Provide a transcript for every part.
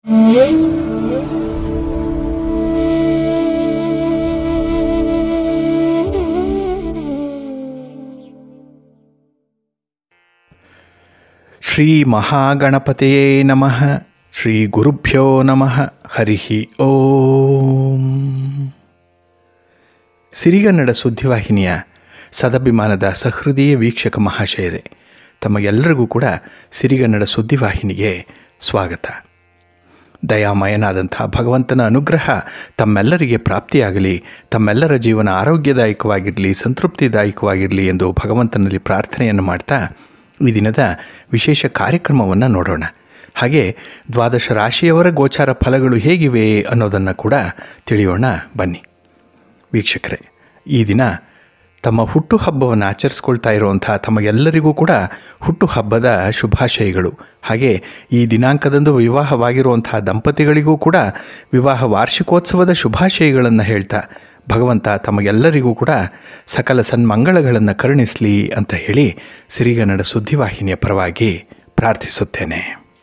ಶ್ರೀ ಮಹಾಗಣಪತಿಯೇ ನಮಃ ಶ್ರೀ ಗುರುಭ್ಯೋ ನಮಃ ಹರಿ ಓಂ ಸಿರಿಗನ್ನಡ ಸುದ್ದಿವಾಹಿನಿಯ ಸದಭಿಮಾನದ ಸಹೃದಯ ವೀಕ್ಷಕ ಮಹಾಶಯರೇ ತಮಗೆಲ್ಲರಿಗೂ ಕೂಡ ಸಿರಿಗನ್ನಡ ಸುದ್ದಿವಾಹಿನಿಗೆ ಸ್ವಾಗತ ದಯಾಮಯನಾದಂಥ ಭಗವಂತನ ಅನುಗ್ರಹ ತಮ್ಮೆಲ್ಲರಿಗೆ ಪ್ರಾಪ್ತಿಯಾಗಲಿ ತಮ್ಮೆಲ್ಲರ ಜೀವನ ಆರೋಗ್ಯದಾಯಕವಾಗಿರಲಿ ಸಂತೃಪ್ತಿದಾಯಕವಾಗಿರಲಿ ಎಂದು ಭಗವಂತನಲ್ಲಿ ಪ್ರಾರ್ಥನೆಯನ್ನು ಮಾಡ್ತಾ ಈ ದಿನದ ವಿಶೇಷ ಕಾರ್ಯಕ್ರಮವನ್ನು ನೋಡೋಣ ಹಾಗೆ ದ್ವಾದಶ ರಾಶಿಯವರ ಗೋಚಾರ ಫಲಗಳು ಹೇಗಿವೆ ಅನ್ನೋದನ್ನು ಕೂಡ ತಿಳಿಯೋಣ ಬನ್ನಿ ವೀಕ್ಷಕರೇ ಈ ದಿನ ತಮ್ಮ ಹುಟ್ಟುಹಬ್ಬವನ್ನು ಆಚರಿಸ್ಕೊಳ್ತಾ ಇರುವಂಥ ತಮಗೆಲ್ಲರಿಗೂ ಕೂಡ ಹುಟ್ಟುಹಬ್ಬದ ಶುಭಾಶಯಗಳು ಹಾಗೆ ಈ ದಿನಾಂಕದಂದು ವಿವಾಹವಾಗಿರುವಂಥ ದಂಪತಿಗಳಿಗೂ ಕೂಡ ವಿವಾಹ ವಾರ್ಷಿಕೋತ್ಸವದ ಶುಭಾಶಯಗಳನ್ನು ಹೇಳ್ತಾ ಭಗವಂತ ತಮಗೆಲ್ಲರಿಗೂ ಕೂಡ ಸಕಲ ಸನ್ಮಂಗಳಗಳನ್ನು ಕರುಣಿಸಲಿ ಅಂತ ಹೇಳಿ ಸಿರಿಗನ್ನಡ ಸುದ್ದಿವಾಹಿನಿಯ ಪರವಾಗಿ ಪ್ರಾರ್ಥಿಸುತ್ತೇನೆ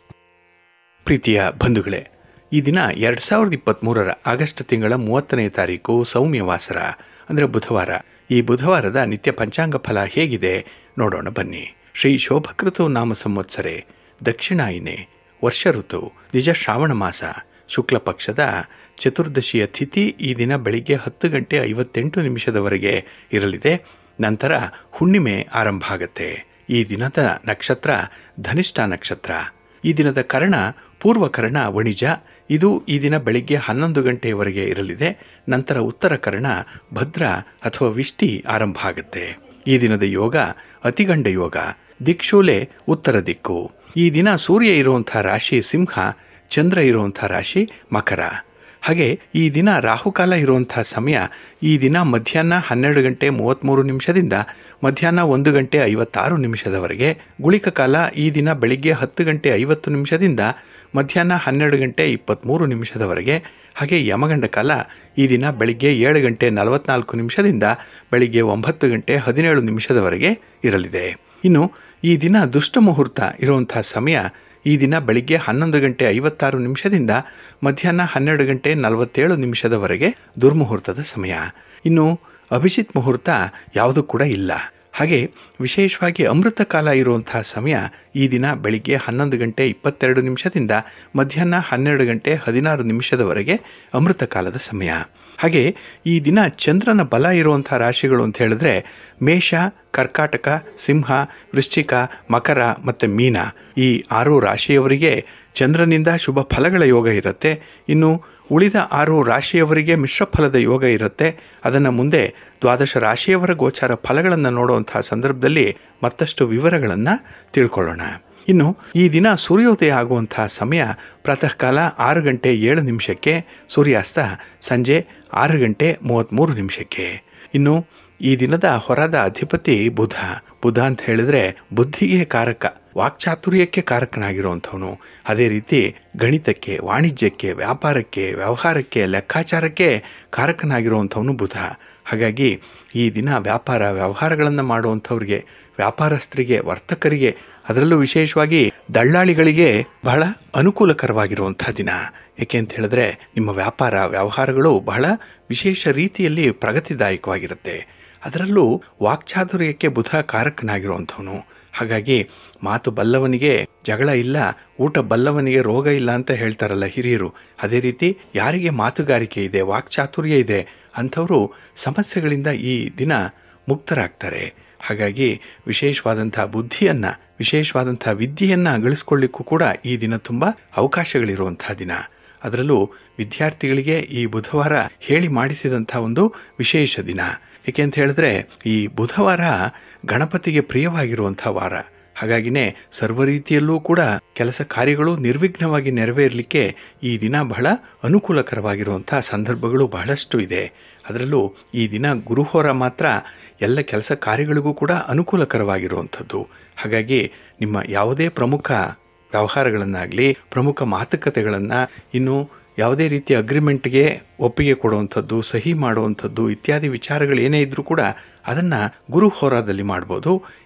ಪ್ರೀತಿಯ ಬಂಧುಗಳೇ ಈ ದಿನ ಎರಡು ಸಾವಿರದ ಇಪ್ಪತ್ತ್ಮೂರರ ಆಗಸ್ಟ್ ತಿಂಗಳ ಮೂವತ್ತನೇ ತಾರೀಕು ಸೌಮ್ಯವಾಸರ ಅಂದರೆ ಬುಧವಾರ ಈ ಬುಧವಾರದ ನಿತ್ಯ ಪಂಚಾಂಗ ಫಲ ಹೇಗಿದೆ ನೋಡೋಣ ಬನ್ನಿ ಶ್ರೀ ಶೋಭಕೃತು ನಾಮ ಸಂವತ್ಸರೆ ದಕ್ಷಿಣಾಯಿನೆ ವರ್ಷ ಋತು ನಿಜ ಶ್ರಾವಣ ಮಾಸ ಶುಕ್ಲ ಪಕ್ಷದ ಚತುರ್ದಶಿಯ ತಿಥಿ ಈ ದಿನ ಬೆಳಿಗ್ಗೆ ಹತ್ತು ಗಂಟೆ ಐವತ್ತೆಂಟು ನಿಮಿಷದವರೆಗೆ ಇರಲಿದೆ ನಂತರ ಹುಣ್ಣಿಮೆ ಆರಂಭ ಆಗುತ್ತೆ ಈ ದಿನದ ನಕ್ಷತ್ರ ಧನಿಷ್ಠ ನಕ್ಷತ್ರ ಈ ದಿನದ ಕರ್ಣ ಪೂರ್ವಕರ್ಣ ವಣಿಜ ಇದು ಈ ದಿನ ಬೆಳಿಗ್ಗೆ ಹನ್ನೊಂದು ಗಂಟೆಯವರೆಗೆ ಇರಲಿದೆ ನಂತರ ಉತ್ತರ ಕರ್ಣ ಭದ್ರ ಅಥವಾ ವಿಷ್ಟಿ ಆರಂಭ ಆಗುತ್ತೆ ಈ ದಿನದ ಯೋಗ ಅತಿಗಂಡ ಯೋಗ ದಿಕ್ಷೂಲೆ ಉತ್ತರ ದಿಕ್ಕು ಈ ದಿನ ಸೂರ್ಯ ಇರುವಂಥ ರಾಶಿ ಸಿಂಹ ಚಂದ್ರ ಇರುವಂಥ ರಾಶಿ ಮಕರ ಹಾಗೆ ಈ ದಿನ ರಾಹುಕಾಲ ಇರುವಂಥ ಸಮಯ ಈ ದಿನ ಮಧ್ಯಾಹ್ನ ಹನ್ನೆರಡು ಗಂಟೆ ಮೂವತ್ತ್ಮೂರು ನಿಮಿಷದಿಂದ ಮಧ್ಯಾಹ್ನ ಒಂದು ಗಂಟೆ ಐವತ್ತಾರು ನಿಮಿಷದವರೆಗೆ ಗುಳಿಕ ಕಾಲ ಈ ದಿನ ಬೆಳಿಗ್ಗೆ ಹತ್ತು ಗಂಟೆ ಐವತ್ತು ನಿಮಿಷದಿಂದ ಮಧ್ಯಾಹ್ನ ಹನ್ನೆರಡು ಗಂಟೆ ಇಪ್ಪತ್ತ್ಮೂರು ನಿಮಿಷದವರೆಗೆ ಹಾಗೆ ಯಮಗಂಡ ಕಾಲ ಈ ದಿನ ಬೆಳಿಗ್ಗೆ ಏಳು ಗಂಟೆ ನಲವತ್ನಾಲ್ಕು ನಿಮಿಷದಿಂದ ಬೆಳಿಗ್ಗೆ ಒಂಬತ್ತು ಗಂಟೆ ಹದಿನೇಳು ನಿಮಿಷದವರೆಗೆ ಇರಲಿದೆ ಇನ್ನು ಈ ದಿನ ದುಷ್ಟ ಮುಹೂರ್ತ ಇರುವಂಥ ಸಮಯ ಈ ದಿನ ಬೆಳಿಗ್ಗೆ ಹನ್ನೊಂದು ಗಂಟೆ ಐವತ್ತಾರು ನಿಮಿಷದಿಂದ ಮಧ್ಯಾಹ್ನ ಹನ್ನೆರಡು ಗಂಟೆ ನಲವತ್ತೇಳು ನಿಮಿಷದವರೆಗೆ ದುರ್ಮುಹೂರ್ತದ ಸಮಯ ಇನ್ನು ಅಭಿಜಿತ್ ಮುಹೂರ್ತ ಯಾವುದೂ ಕೂಡ ಇಲ್ಲ ಹಾಗೆ ವಿಶೇಷವಾಗಿ ಅಮೃತ ಕಾಲ ಇರುವಂತಹ ಸಮಯ ಈ ದಿನ ಬೆಳಿಗ್ಗೆ ಹನ್ನೊಂದು ಗಂಟೆ ಇಪ್ಪತ್ತೆರಡು ನಿಮಿಷದಿಂದ ಮಧ್ಯಾಹ್ನ ಹನ್ನೆರಡು ಗಂಟೆ ಹದಿನಾರು ನಿಮಿಷದವರೆಗೆ ಅಮೃತ ಕಾಲದ ಸಮಯ ಹಾಗೆ ಈ ದಿನ ಚಂದ್ರನ ಬಲ ಇರುವಂಥ ರಾಶಿಗಳು ಅಂತ ಹೇಳಿದ್ರೆ ಮೇಷ ಕರ್ಕಾಟಕ ಸಿಂಹ ವೃಶ್ಚಿಕ ಮಕರ ಮತ್ತು ಮೀನ ಈ ಆರು ರಾಶಿಯವರಿಗೆ ಚಂದ್ರನಿಂದ ಶುಭ ಫಲಗಳ ಯೋಗ ಇರುತ್ತೆ ಇನ್ನು ಉಳಿದ ಆರು ರಾಶಿಯವರಿಗೆ ಮಿಶ್ರ ಫಲದ ಯೋಗ ಇರುತ್ತೆ ಅದನ್ನು ಮುಂದೆ ದ್ವಾದಶ ರಾಶಿಯವರ ಗೋಚಾರ ಫಲಗಳನ್ನು ನೋಡುವಂತಹ ಸಂದರ್ಭದಲ್ಲಿ ಮತ್ತಷ್ಟು ವಿವರಗಳನ್ನು ತಿಳ್ಕೊಳ್ಳೋಣ ಇನ್ನು ಈ ದಿನ ಸೂರ್ಯೋದಯ ಆಗುವಂತಹ ಸಮಯ ಪ್ರಾತಃ ಕಾಲ ಆರು ಗಂಟೆ ಏಳು ನಿಮಿಷಕ್ಕೆ ಸೂರ್ಯಾಸ್ತ ಸಂಜೆ ಆರು ಗಂಟೆ ಮೂವತ್ತ್ಮೂರು ನಿಮಿಷಕ್ಕೆ ಇನ್ನು ಈ ದಿನದ ಹೊರದ ಅಧಿಪತಿ ಬುಧ ಬುಧ ಅಂತ ಹೇಳಿದ್ರೆ ಬುದ್ಧಿಗೆ ಕಾರಕ ವಾಕ್ಚಾತುರ್ಯಕ್ಕೆ ಕಾರಕನಾಗಿರುವಂಥವನು ಅದೇ ರೀತಿ ಗಣಿತಕ್ಕೆ ವಾಣಿಜ್ಯಕ್ಕೆ ವ್ಯಾಪಾರಕ್ಕೆ ವ್ಯವಹಾರಕ್ಕೆ ಲೆಕ್ಕಾಚಾರಕ್ಕೆ ಕಾರಕನಾಗಿರುವಂಥವನು ಬುಧ ಹಾಗಾಗಿ ಈ ದಿನ ವ್ಯಾಪಾರ ವ್ಯವಹಾರಗಳನ್ನು ಮಾಡುವಂಥವ್ರಿಗೆ ವ್ಯಾಪಾರಸ್ಥರಿಗೆ ವರ್ತಕರಿಗೆ ಅದರಲ್ಲೂ ವಿಶೇಷವಾಗಿ ದಳ್ಳಾಳಿಗಳಿಗೆ ಬಹಳ ಅನುಕೂಲಕರವಾಗಿರುವಂಥ ದಿನ ಏಕೆ ಅಂತ ಹೇಳಿದ್ರೆ ನಿಮ್ಮ ವ್ಯಾಪಾರ ವ್ಯವಹಾರಗಳು ಬಹಳ ವಿಶೇಷ ರೀತಿಯಲ್ಲಿ ಪ್ರಗತಿದಾಯಕವಾಗಿರುತ್ತೆ ಅದರಲ್ಲೂ ವಾಕ್ಚಾತುರ್ಯಕ್ಕೆ ಬುಧ ಕಾರಕನಾಗಿರುವಂಥವನು ಹಾಗಾಗಿ ಮಾತು ಬಲ್ಲವನಿಗೆ ಜಗಳ ಇಲ್ಲ ಊಟ ಬಲ್ಲವನಿಗೆ ರೋಗ ಇಲ್ಲ ಅಂತ ಹೇಳ್ತಾರಲ್ಲ ಹಿರಿಯರು ಅದೇ ರೀತಿ ಯಾರಿಗೆ ಮಾತುಗಾರಿಕೆ ಇದೆ ವಾಕ್ಚಾತುರ್ಯ ಇದೆ ಅಂಥವರು ಸಮಸ್ಯೆಗಳಿಂದ ಈ ದಿನ ಮುಕ್ತರಾಗ್ತಾರೆ ಹಾಗಾಗಿ ವಿಶೇಷವಾದಂಥ ಬುದ್ಧಿಯನ್ನು ವಿಶೇಷವಾದಂಥ ವಿದ್ಯೆಯನ್ನು ಗಳಿಸ್ಕೊಳ್ಳಿಕ್ಕೂ ಕೂಡ ಈ ದಿನ ತುಂಬ ಅವಕಾಶಗಳಿರುವಂಥ ದಿನ ಅದರಲ್ಲೂ ವಿದ್ಯಾರ್ಥಿಗಳಿಗೆ ಈ ಬುಧವಾರ ಹೇಳಿ ಮಾಡಿಸಿದಂಥ ಒಂದು ವಿಶೇಷ ದಿನ ಏಕೆ ಅಂತ ಹೇಳಿದ್ರೆ ಈ ಬುಧವಾರ ಗಣಪತಿಗೆ ಪ್ರಿಯವಾಗಿರುವಂಥ ವಾರ ಹಾಗಾಗಿನೇ ಸರ್ವ ರೀತಿಯಲ್ಲೂ ಕೂಡ ಕೆಲಸ ಕಾರ್ಯಗಳು ನಿರ್ವಿಘ್ನವಾಗಿ ನೆರವೇರಲಿಕ್ಕೆ ಈ ದಿನ ಬಹಳ ಅನುಕೂಲಕರವಾಗಿರುವಂಥ ಸಂದರ್ಭಗಳು ಬಹಳಷ್ಟು ಇದೆ ಅದರಲ್ಲೂ ಈ ದಿನ ಗುರುಹೋರ ಮಾತ್ರ ಎಲ್ಲ ಕೆಲಸ ಕಾರ್ಯಗಳಿಗೂ ಕೂಡ ಅನುಕೂಲಕರವಾಗಿರುವಂಥದ್ದು ಹಾಗಾಗಿ ನಿಮ್ಮ ಯಾವುದೇ ಪ್ರಮುಖ ವ್ಯವಹಾರಗಳನ್ನಾಗಲಿ ಪ್ರಮುಖ ಮಾತುಕತೆಗಳನ್ನು ಇನ್ನು ಯಾವುದೇ ರೀತಿಯ ಅಗ್ರಿಮೆಂಟ್ಗೆ ಒಪ್ಪಿಗೆ ಕೊಡುವಂಥದ್ದು ಸಹಿ ಮಾಡುವಂಥದ್ದು ಇತ್ಯಾದಿ ವಿಚಾರಗಳು ಏನೇ ಇದ್ದರೂ ಕೂಡ ಅದನ್ನು ಗುರು ಹೋರಾದಲ್ಲಿ ಮಾಡ್ಬೋದು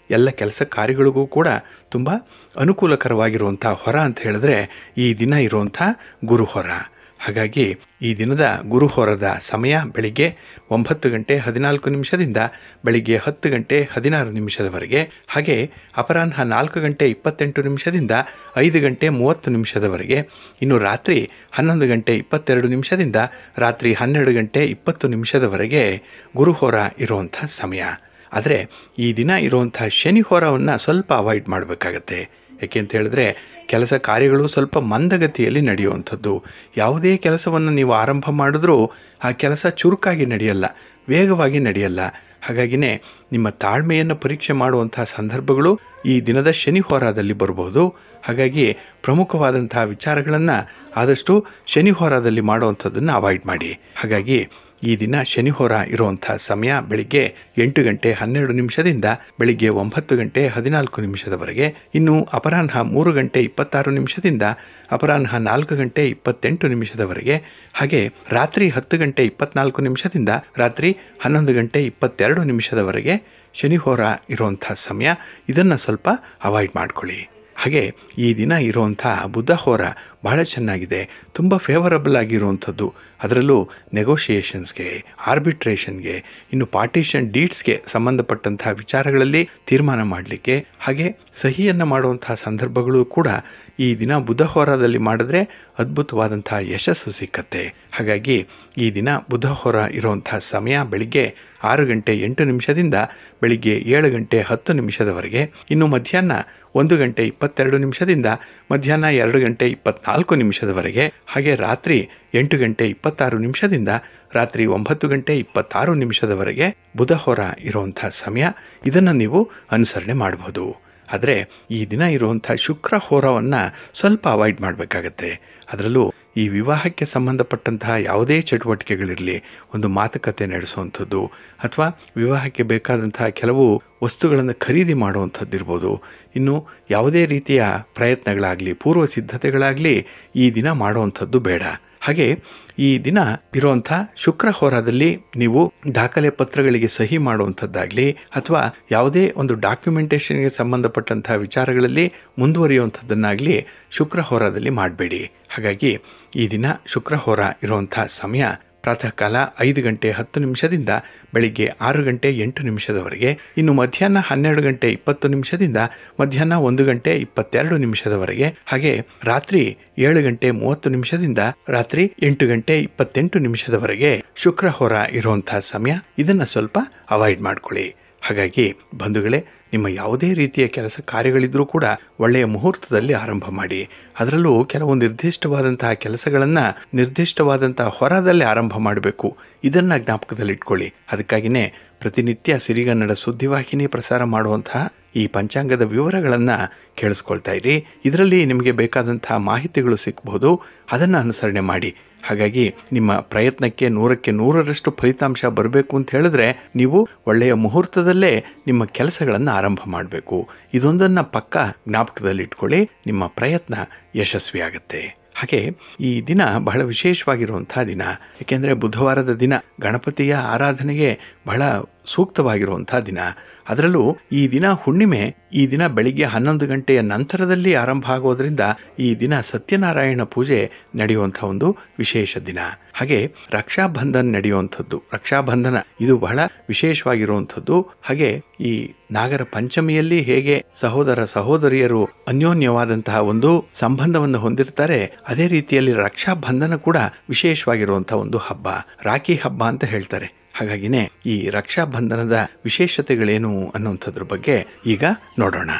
ಎಲ್ಲ ಕೆಲಸ ಕಾರ್ಯಗಳಿಗೂ ಕೂಡ ತುಂಬ ಅನುಕೂಲಕರವಾಗಿರುವಂಥ ಹೊರ ಅಂತ ಹೇಳಿದ್ರೆ ಈ ದಿನ ಇರುವಂಥ ಗುರುಹೊರ ಹಾಗಾಗಿ ಈ ದಿನದ ಗುರುಹೊರದ ಸಮಯ ಬೆಳಿಗ್ಗೆ ಒಂಬತ್ತು ಗಂಟೆ ಹದಿನಾಲ್ಕು ನಿಮಿಷದಿಂದ ಬೆಳಿಗ್ಗೆ ಹತ್ತು ಗಂಟೆ ಹದಿನಾರು ನಿಮಿಷದವರೆಗೆ ಹಾಗೆ ಅಪರಾಹ್ನ ನಾಲ್ಕು ಗಂಟೆ ಇಪ್ಪತ್ತೆಂಟು ನಿಮಿಷದಿಂದ ಐದು ಗಂಟೆ ಮೂವತ್ತು ನಿಮಿಷದವರೆಗೆ ಇನ್ನು ರಾತ್ರಿ ಹನ್ನೊಂದು ಗಂಟೆ ಇಪ್ಪತ್ತೆರಡು ನಿಮಿಷದಿಂದ ರಾತ್ರಿ ಹನ್ನೆರಡು ಗಂಟೆ ಇಪ್ಪತ್ತು ನಿಮಿಷದವರೆಗೆ ಗುರುಹೋರ ಇರುವಂಥ ಸಮಯ ಆದರೆ ಈ ದಿನ ಇರುವಂಥ ಶನಿ ಹೋರವನ್ನು ಸ್ವಲ್ಪ ಅವಾಯ್ಡ್ ಮಾಡಬೇಕಾಗತ್ತೆ ಯಾಕೆ ಅಂತ ಹೇಳಿದ್ರೆ ಕೆಲಸ ಕಾರ್ಯಗಳು ಸ್ವಲ್ಪ ಮಂದಗತಿಯಲ್ಲಿ ನಡೆಯುವಂಥದ್ದು ಯಾವುದೇ ಕೆಲಸವನ್ನು ನೀವು ಆರಂಭ ಮಾಡಿದ್ರೂ ಆ ಕೆಲಸ ಚುರುಕಾಗಿ ನಡೆಯಲ್ಲ ವೇಗವಾಗಿ ನಡೆಯಲ್ಲ ಹಾಗಾಗಿನೇ ನಿಮ್ಮ ತಾಳ್ಮೆಯನ್ನು ಪರೀಕ್ಷೆ ಮಾಡುವಂತಹ ಸಂದರ್ಭಗಳು ಈ ದಿನದ ಶನಿ ಹೋರಾದಲ್ಲಿ ಬರಬಹುದು ಹಾಗಾಗಿ ಪ್ರಮುಖವಾದಂತಹ ವಿಚಾರಗಳನ್ನು ಆದಷ್ಟು ಶನಿ ಹೋರಾದಲ್ಲಿ ಮಾಡುವಂಥದ್ದನ್ನು ಅವಾಯ್ಡ್ ಮಾಡಿ ಹಾಗಾಗಿ ಈ ದಿನ ಶನಿಹೋರ ಇರುವಂಥ ಸಮಯ ಬೆಳಿಗ್ಗೆ ಎಂಟು ಗಂಟೆ ಹನ್ನೆರಡು ನಿಮಿಷದಿಂದ ಬೆಳಿಗ್ಗೆ ಒಂಬತ್ತು ಗಂಟೆ ಹದಿನಾಲ್ಕು ನಿಮಿಷದವರೆಗೆ ಇನ್ನು ಅಪರಾಹ್ನ ಮೂರು ಗಂಟೆ ಇಪ್ಪತ್ತಾರು ನಿಮಿಷದಿಂದ ಅಪರಾಹ್ನ ನಾಲ್ಕು ಗಂಟೆ ಇಪ್ಪತ್ತೆಂಟು ನಿಮಿಷದವರೆಗೆ ಹಾಗೆ ರಾತ್ರಿ ಹತ್ತು ಗಂಟೆ ಇಪ್ಪತ್ನಾಲ್ಕು ನಿಮಿಷದಿಂದ ರಾತ್ರಿ ಹನ್ನೊಂದು ಗಂಟೆ ಇಪ್ಪತ್ತೆರಡು ನಿಮಿಷದವರೆಗೆ ಶನಿಹೋರ ಇರುವಂಥ ಸಮಯ ಇದನ್ನು ಸ್ವಲ್ಪ ಅವಾಯ್ಡ್ ಮಾಡ್ಕೊಳ್ಳಿ ಹಾಗೆ ಈ ದಿನ ಇರುವಂಥ ಬುದ್ಧ ಹೋರ ಬಹಳ ಚೆನ್ನಾಗಿದೆ ತುಂಬ ಫೇವರಬಲ್ ಆಗಿರುವಂಥದ್ದು ಅದರಲ್ಲೂ ನೆಗೋಷಿಯೇಷನ್ಸ್ಗೆ ಆರ್ಬಿಟ್ರೇಷನ್ಗೆ ಇನ್ನು ಪಾರ್ಟಿಷನ್ ಡೀಟ್ಸ್ಗೆ ಸಂಬಂಧಪಟ್ಟಂತಹ ವಿಚಾರಗಳಲ್ಲಿ ತೀರ್ಮಾನ ಮಾಡಲಿಕ್ಕೆ ಹಾಗೆ ಸಹಿಯನ್ನು ಮಾಡುವಂತಹ ಸಂದರ್ಭಗಳು ಕೂಡ ಈ ದಿನ ಬುಧ ಹೋರಾದಲ್ಲಿ ಮಾಡಿದ್ರೆ ಅದ್ಭುತವಾದಂತಹ ಯಶಸ್ಸು ಸಿಕ್ಕತ್ತೆ ಹಾಗಾಗಿ ಈ ದಿನ ಬುಧ ಹೋರ ಇರುವಂಥ ಸಮಯ ಬೆಳಿಗ್ಗೆ ಆರು ಗಂಟೆ ಎಂಟು ನಿಮಿಷದಿಂದ ಬೆಳಿಗ್ಗೆ ಏಳು ಗಂಟೆ ಹತ್ತು ನಿಮಿಷದವರೆಗೆ ಇನ್ನು ಮಧ್ಯಾಹ್ನ ಒಂದು ಗಂಟೆ ಇಪ್ಪತ್ತೆರಡು ನಿಮಿಷದಿಂದ ಮಧ್ಯಾಹ್ನ ಎರಡು ಗಂಟೆ ಇಪ್ಪತ್ನಾಲ್ಕು ನಿಮಿಷದವರೆಗೆ ಹಾಗೆ ರಾತ್ರಿ ಎಂಟು ಗಂಟೆ ಇಪ್ಪತ್ತಾರು ನಿಮಿಷದಿಂದ ರಾತ್ರಿ ಒಂಬತ್ತು ಗಂಟೆ ಇಪ್ಪತ್ತಾರು ನಿಮಿಷದವರೆಗೆ ಬುಧ ಹೊರ ಇರುವಂಥ ಸಮಯ ಇದನ್ನು ನೀವು ಅನುಸರಣೆ ಮಾಡಬಹುದು ಆದರೆ ಈ ದಿನ ಇರುವಂಥ ಶುಕ್ರ ಹೋರವನ್ನು ಸ್ವಲ್ಪ ಅವಾಯ್ಡ್ ಮಾಡಬೇಕಾಗತ್ತೆ ಅದರಲ್ಲೂ ಈ ವಿವಾಹಕ್ಕೆ ಸಂಬಂಧಪಟ್ಟಂತಹ ಯಾವುದೇ ಚಟುವಟಿಕೆಗಳಿರಲಿ ಒಂದು ಮಾತುಕತೆ ನಡೆಸುವಂಥದ್ದು ಅಥವಾ ವಿವಾಹಕ್ಕೆ ಬೇಕಾದಂತಹ ಕೆಲವು ವಸ್ತುಗಳನ್ನು ಖರೀದಿ ಮಾಡುವಂಥದ್ದು ಇರ್ಬೋದು ಇನ್ನು ಯಾವುದೇ ರೀತಿಯ ಪ್ರಯತ್ನಗಳಾಗಲಿ ಪೂರ್ವ ಸಿದ್ಧತೆಗಳಾಗಲಿ ಈ ದಿನ ಮಾಡುವಂಥದ್ದು ಬೇಡ ಹಾಗೆ ಈ ದಿನ ಇರುವಂಥ ಶುಕ್ರ ಹೋರಾದಲ್ಲಿ ನೀವು ದಾಖಲೆ ಪತ್ರಗಳಿಗೆ ಸಹಿ ಮಾಡುವಂಥದ್ದಾಗಲಿ ಅಥವಾ ಯಾವುದೇ ಒಂದು ಡಾಕ್ಯುಮೆಂಟೇಷನ್ಗೆ ಸಂಬಂಧಪಟ್ಟಂತಹ ವಿಚಾರಗಳಲ್ಲಿ ಮುಂದುವರಿಯುವಂಥದ್ದನ್ನಾಗಲಿ ಶುಕ್ರ ಹೋರಾದಲ್ಲಿ ಮಾಡಬೇಡಿ ಹಾಗಾಗಿ ಈ ದಿನ ಶುಕ್ರ ಹೋರ ಇರುವಂಥ ಸಮಯ ಪ್ರಾತಃ ಕಾಲ ಐದು ಗಂಟೆ ಹತ್ತು ನಿಮಿಷದಿಂದ ಬೆಳಿಗ್ಗೆ ಆರು ಗಂಟೆ ಎಂಟು ನಿಮಿಷದವರೆಗೆ ಇನ್ನು ಮಧ್ಯಾಹ್ನ ಹನ್ನೆರಡು ಗಂಟೆ ಇಪ್ಪತ್ತು ನಿಮಿಷದಿಂದ ಮಧ್ಯಾಹ್ನ ಒಂದು ಗಂಟೆ ಇಪ್ಪತ್ತೆರಡು ನಿಮಿಷದವರೆಗೆ ಹಾಗೆ ರಾತ್ರಿ ಏಳು ಗಂಟೆ ಮೂವತ್ತು ನಿಮಿಷದಿಂದ ರಾತ್ರಿ ಎಂಟು ಗಂಟೆ ಇಪ್ಪತ್ತೆಂಟು ನಿಮಿಷದವರೆಗೆ ಶುಕ್ರ ಹೋರ ಇರುವಂತಹ ಸಮಯ ಇದನ್ನು ಸ್ವಲ್ಪ ಅವಾಯ್ಡ್ ಮಾಡ್ಕೊಳ್ಳಿ ಹಾಗಾಗಿ ಬಂಧುಗಳೇ ನಿಮ್ಮ ಯಾವುದೇ ರೀತಿಯ ಕೆಲಸ ಕಾರ್ಯಗಳಿದ್ರೂ ಕೂಡ ಒಳ್ಳೆಯ ಮುಹೂರ್ತದಲ್ಲಿ ಆರಂಭ ಮಾಡಿ ಅದರಲ್ಲೂ ಕೆಲವು ನಿರ್ದಿಷ್ಟವಾದಂತಹ ಕೆಲಸಗಳನ್ನು ನಿರ್ದಿಷ್ಟವಾದಂತಹ ಹೊರದಲ್ಲಿ ಆರಂಭ ಮಾಡಬೇಕು ಇದನ್ನು ಜ್ಞಾಪಕದಲ್ಲಿಟ್ಕೊಳ್ಳಿ ಅದಕ್ಕಾಗಿಯೇ ಪ್ರತಿನಿತ್ಯ ಸಿರಿಗನ್ನಡ ಸುದ್ದಿವಾಹಿನಿ ಪ್ರಸಾರ ಮಾಡುವಂತಹ ಈ ಪಂಚಾಂಗದ ವಿವರಗಳನ್ನು ಕೇಳಿಸ್ಕೊಳ್ತಾ ಇರಿ ಇದರಲ್ಲಿ ನಿಮಗೆ ಬೇಕಾದಂತಹ ಮಾಹಿತಿಗಳು ಸಿಕ್ಕಬಹುದು ಅದನ್ನು ಅನುಸರಣೆ ಮಾಡಿ ಹಾಗಾಗಿ ನಿಮ್ಮ ಪ್ರಯತ್ನಕ್ಕೆ ನೂರಕ್ಕೆ ನೂರರಷ್ಟು ಫಲಿತಾಂಶ ಬರಬೇಕು ಅಂತ ಹೇಳಿದ್ರೆ ನೀವು ಒಳ್ಳೆಯ ಮುಹೂರ್ತದಲ್ಲೇ ನಿಮ್ಮ ಕೆಲಸಗಳನ್ನು ಆರಂಭ ಮಾಡಬೇಕು ಇದೊಂದನ್ನು ಪಕ್ಕ ಜ್ಞಾಪಕದಲ್ಲಿಟ್ಕೊಳ್ಳಿ ನಿಮ್ಮ ಪ್ರಯತ್ನ ಯಶಸ್ವಿಯಾಗತ್ತೆ ಹಾಗೆ ಈ ದಿನ ಬಹಳ ವಿಶೇಷವಾಗಿರುವಂಥ ದಿನ ಏಕೆಂದರೆ ಬುಧವಾರದ ದಿನ ಗಣಪತಿಯ ಆರಾಧನೆಗೆ ಬಹಳ ಸೂಕ್ತವಾಗಿರುವಂಥ ದಿನ ಅದರಲ್ಲೂ ಈ ದಿನ ಹುಣ್ಣಿಮೆ ಈ ದಿನ ಬೆಳಿಗ್ಗೆ ಹನ್ನೊಂದು ಗಂಟೆಯ ನಂತರದಲ್ಲಿ ಆರಂಭ ಆಗೋದ್ರಿಂದ ಈ ದಿನ ಸತ್ಯನಾರಾಯಣ ಪೂಜೆ ನಡೆಯುವಂಥ ಒಂದು ವಿಶೇಷ ದಿನ ಹಾಗೆ ರಕ್ಷಾಬಂಧನ್ ನಡೆಯುವಂಥದ್ದು ರಕ್ಷಾಬಂಧನ ಇದು ಬಹಳ ವಿಶೇಷವಾಗಿರುವಂಥದ್ದು ಹಾಗೆ ಈ ನಾಗರ ಪಂಚಮಿಯಲ್ಲಿ ಹೇಗೆ ಸಹೋದರ ಸಹೋದರಿಯರು ಅನ್ಯೋನ್ಯವಾದಂತಹ ಒಂದು ಸಂಬಂಧವನ್ನು ಹೊಂದಿರ್ತಾರೆ ಅದೇ ರೀತಿಯಲ್ಲಿ ರಕ್ಷಾಬಂಧನ ಕೂಡ ವಿಶೇಷವಾಗಿರುವಂತಹ ಒಂದು ಹಬ್ಬ ರಾಖಿ ಹಬ್ಬ ಅಂತ ಹೇಳ್ತಾರೆ ಹಾಗಾಗಿನೇ ಈ ರಕ್ಷಾಬಂಧನದ ವಿಶೇಷತೆಗಳೇನು ಅನ್ನುವಂಥದ್ರ ಬಗ್ಗೆ ಈಗ ನೋಡೋಣ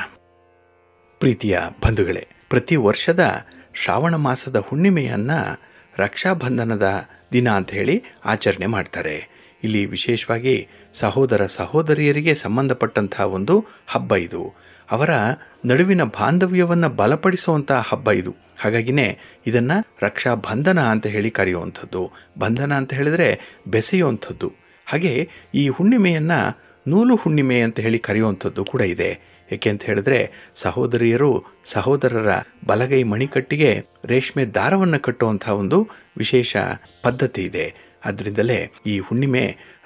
ಪ್ರೀತಿಯ ಬಂಧುಗಳೇ ಪ್ರತಿ ವರ್ಷದ ಶ್ರಾವಣ ಮಾಸದ ಹುಣ್ಣಿಮೆಯನ್ನ ರಕ್ಷಾಬಂಧನದ ದಿನ ಅಂತ ಹೇಳಿ ಆಚರಣೆ ಮಾಡ್ತಾರೆ ಇಲ್ಲಿ ವಿಶೇಷವಾಗಿ ಸಹೋದರ ಸಹೋದರಿಯರಿಗೆ ಸಂಬಂಧಪಟ್ಟಂತಹ ಒಂದು ಹಬ್ಬ ಇದು ಅವರ ನಡುವಿನ ಬಾಂಧವ್ಯವನ್ನು ಬಲಪಡಿಸುವಂತಹ ಹಬ್ಬ ಇದು ಹಾಗಾಗಿನೇ ಇದನ್ನು ರಕ್ಷಾಬಂಧನ ಅಂತ ಹೇಳಿ ಕರೆಯುವಂಥದ್ದು ಬಂಧನ ಅಂತ ಹೇಳಿದ್ರೆ ಬೆಸೆಯುವಂಥದ್ದು ಹಾಗೆ ಈ ಹುಣ್ಣಿಮೆಯನ್ನು ನೂಲು ಹುಣ್ಣಿಮೆ ಅಂತ ಹೇಳಿ ಕರೆಯುವಂಥದ್ದು ಕೂಡ ಇದೆ ಏಕೆ ಅಂತ ಹೇಳಿದ್ರೆ ಸಹೋದರಿಯರು ಸಹೋದರರ ಬಲಗೈ ಮಣಿಕಟ್ಟಿಗೆ ರೇಷ್ಮೆ ದಾರವನ್ನು ಕಟ್ಟುವಂತಹ ಒಂದು ವಿಶೇಷ ಪದ್ಧತಿ ಇದೆ ಅದರಿಂದಲೇ ಈ ಹುಣ್ಣಿಮೆ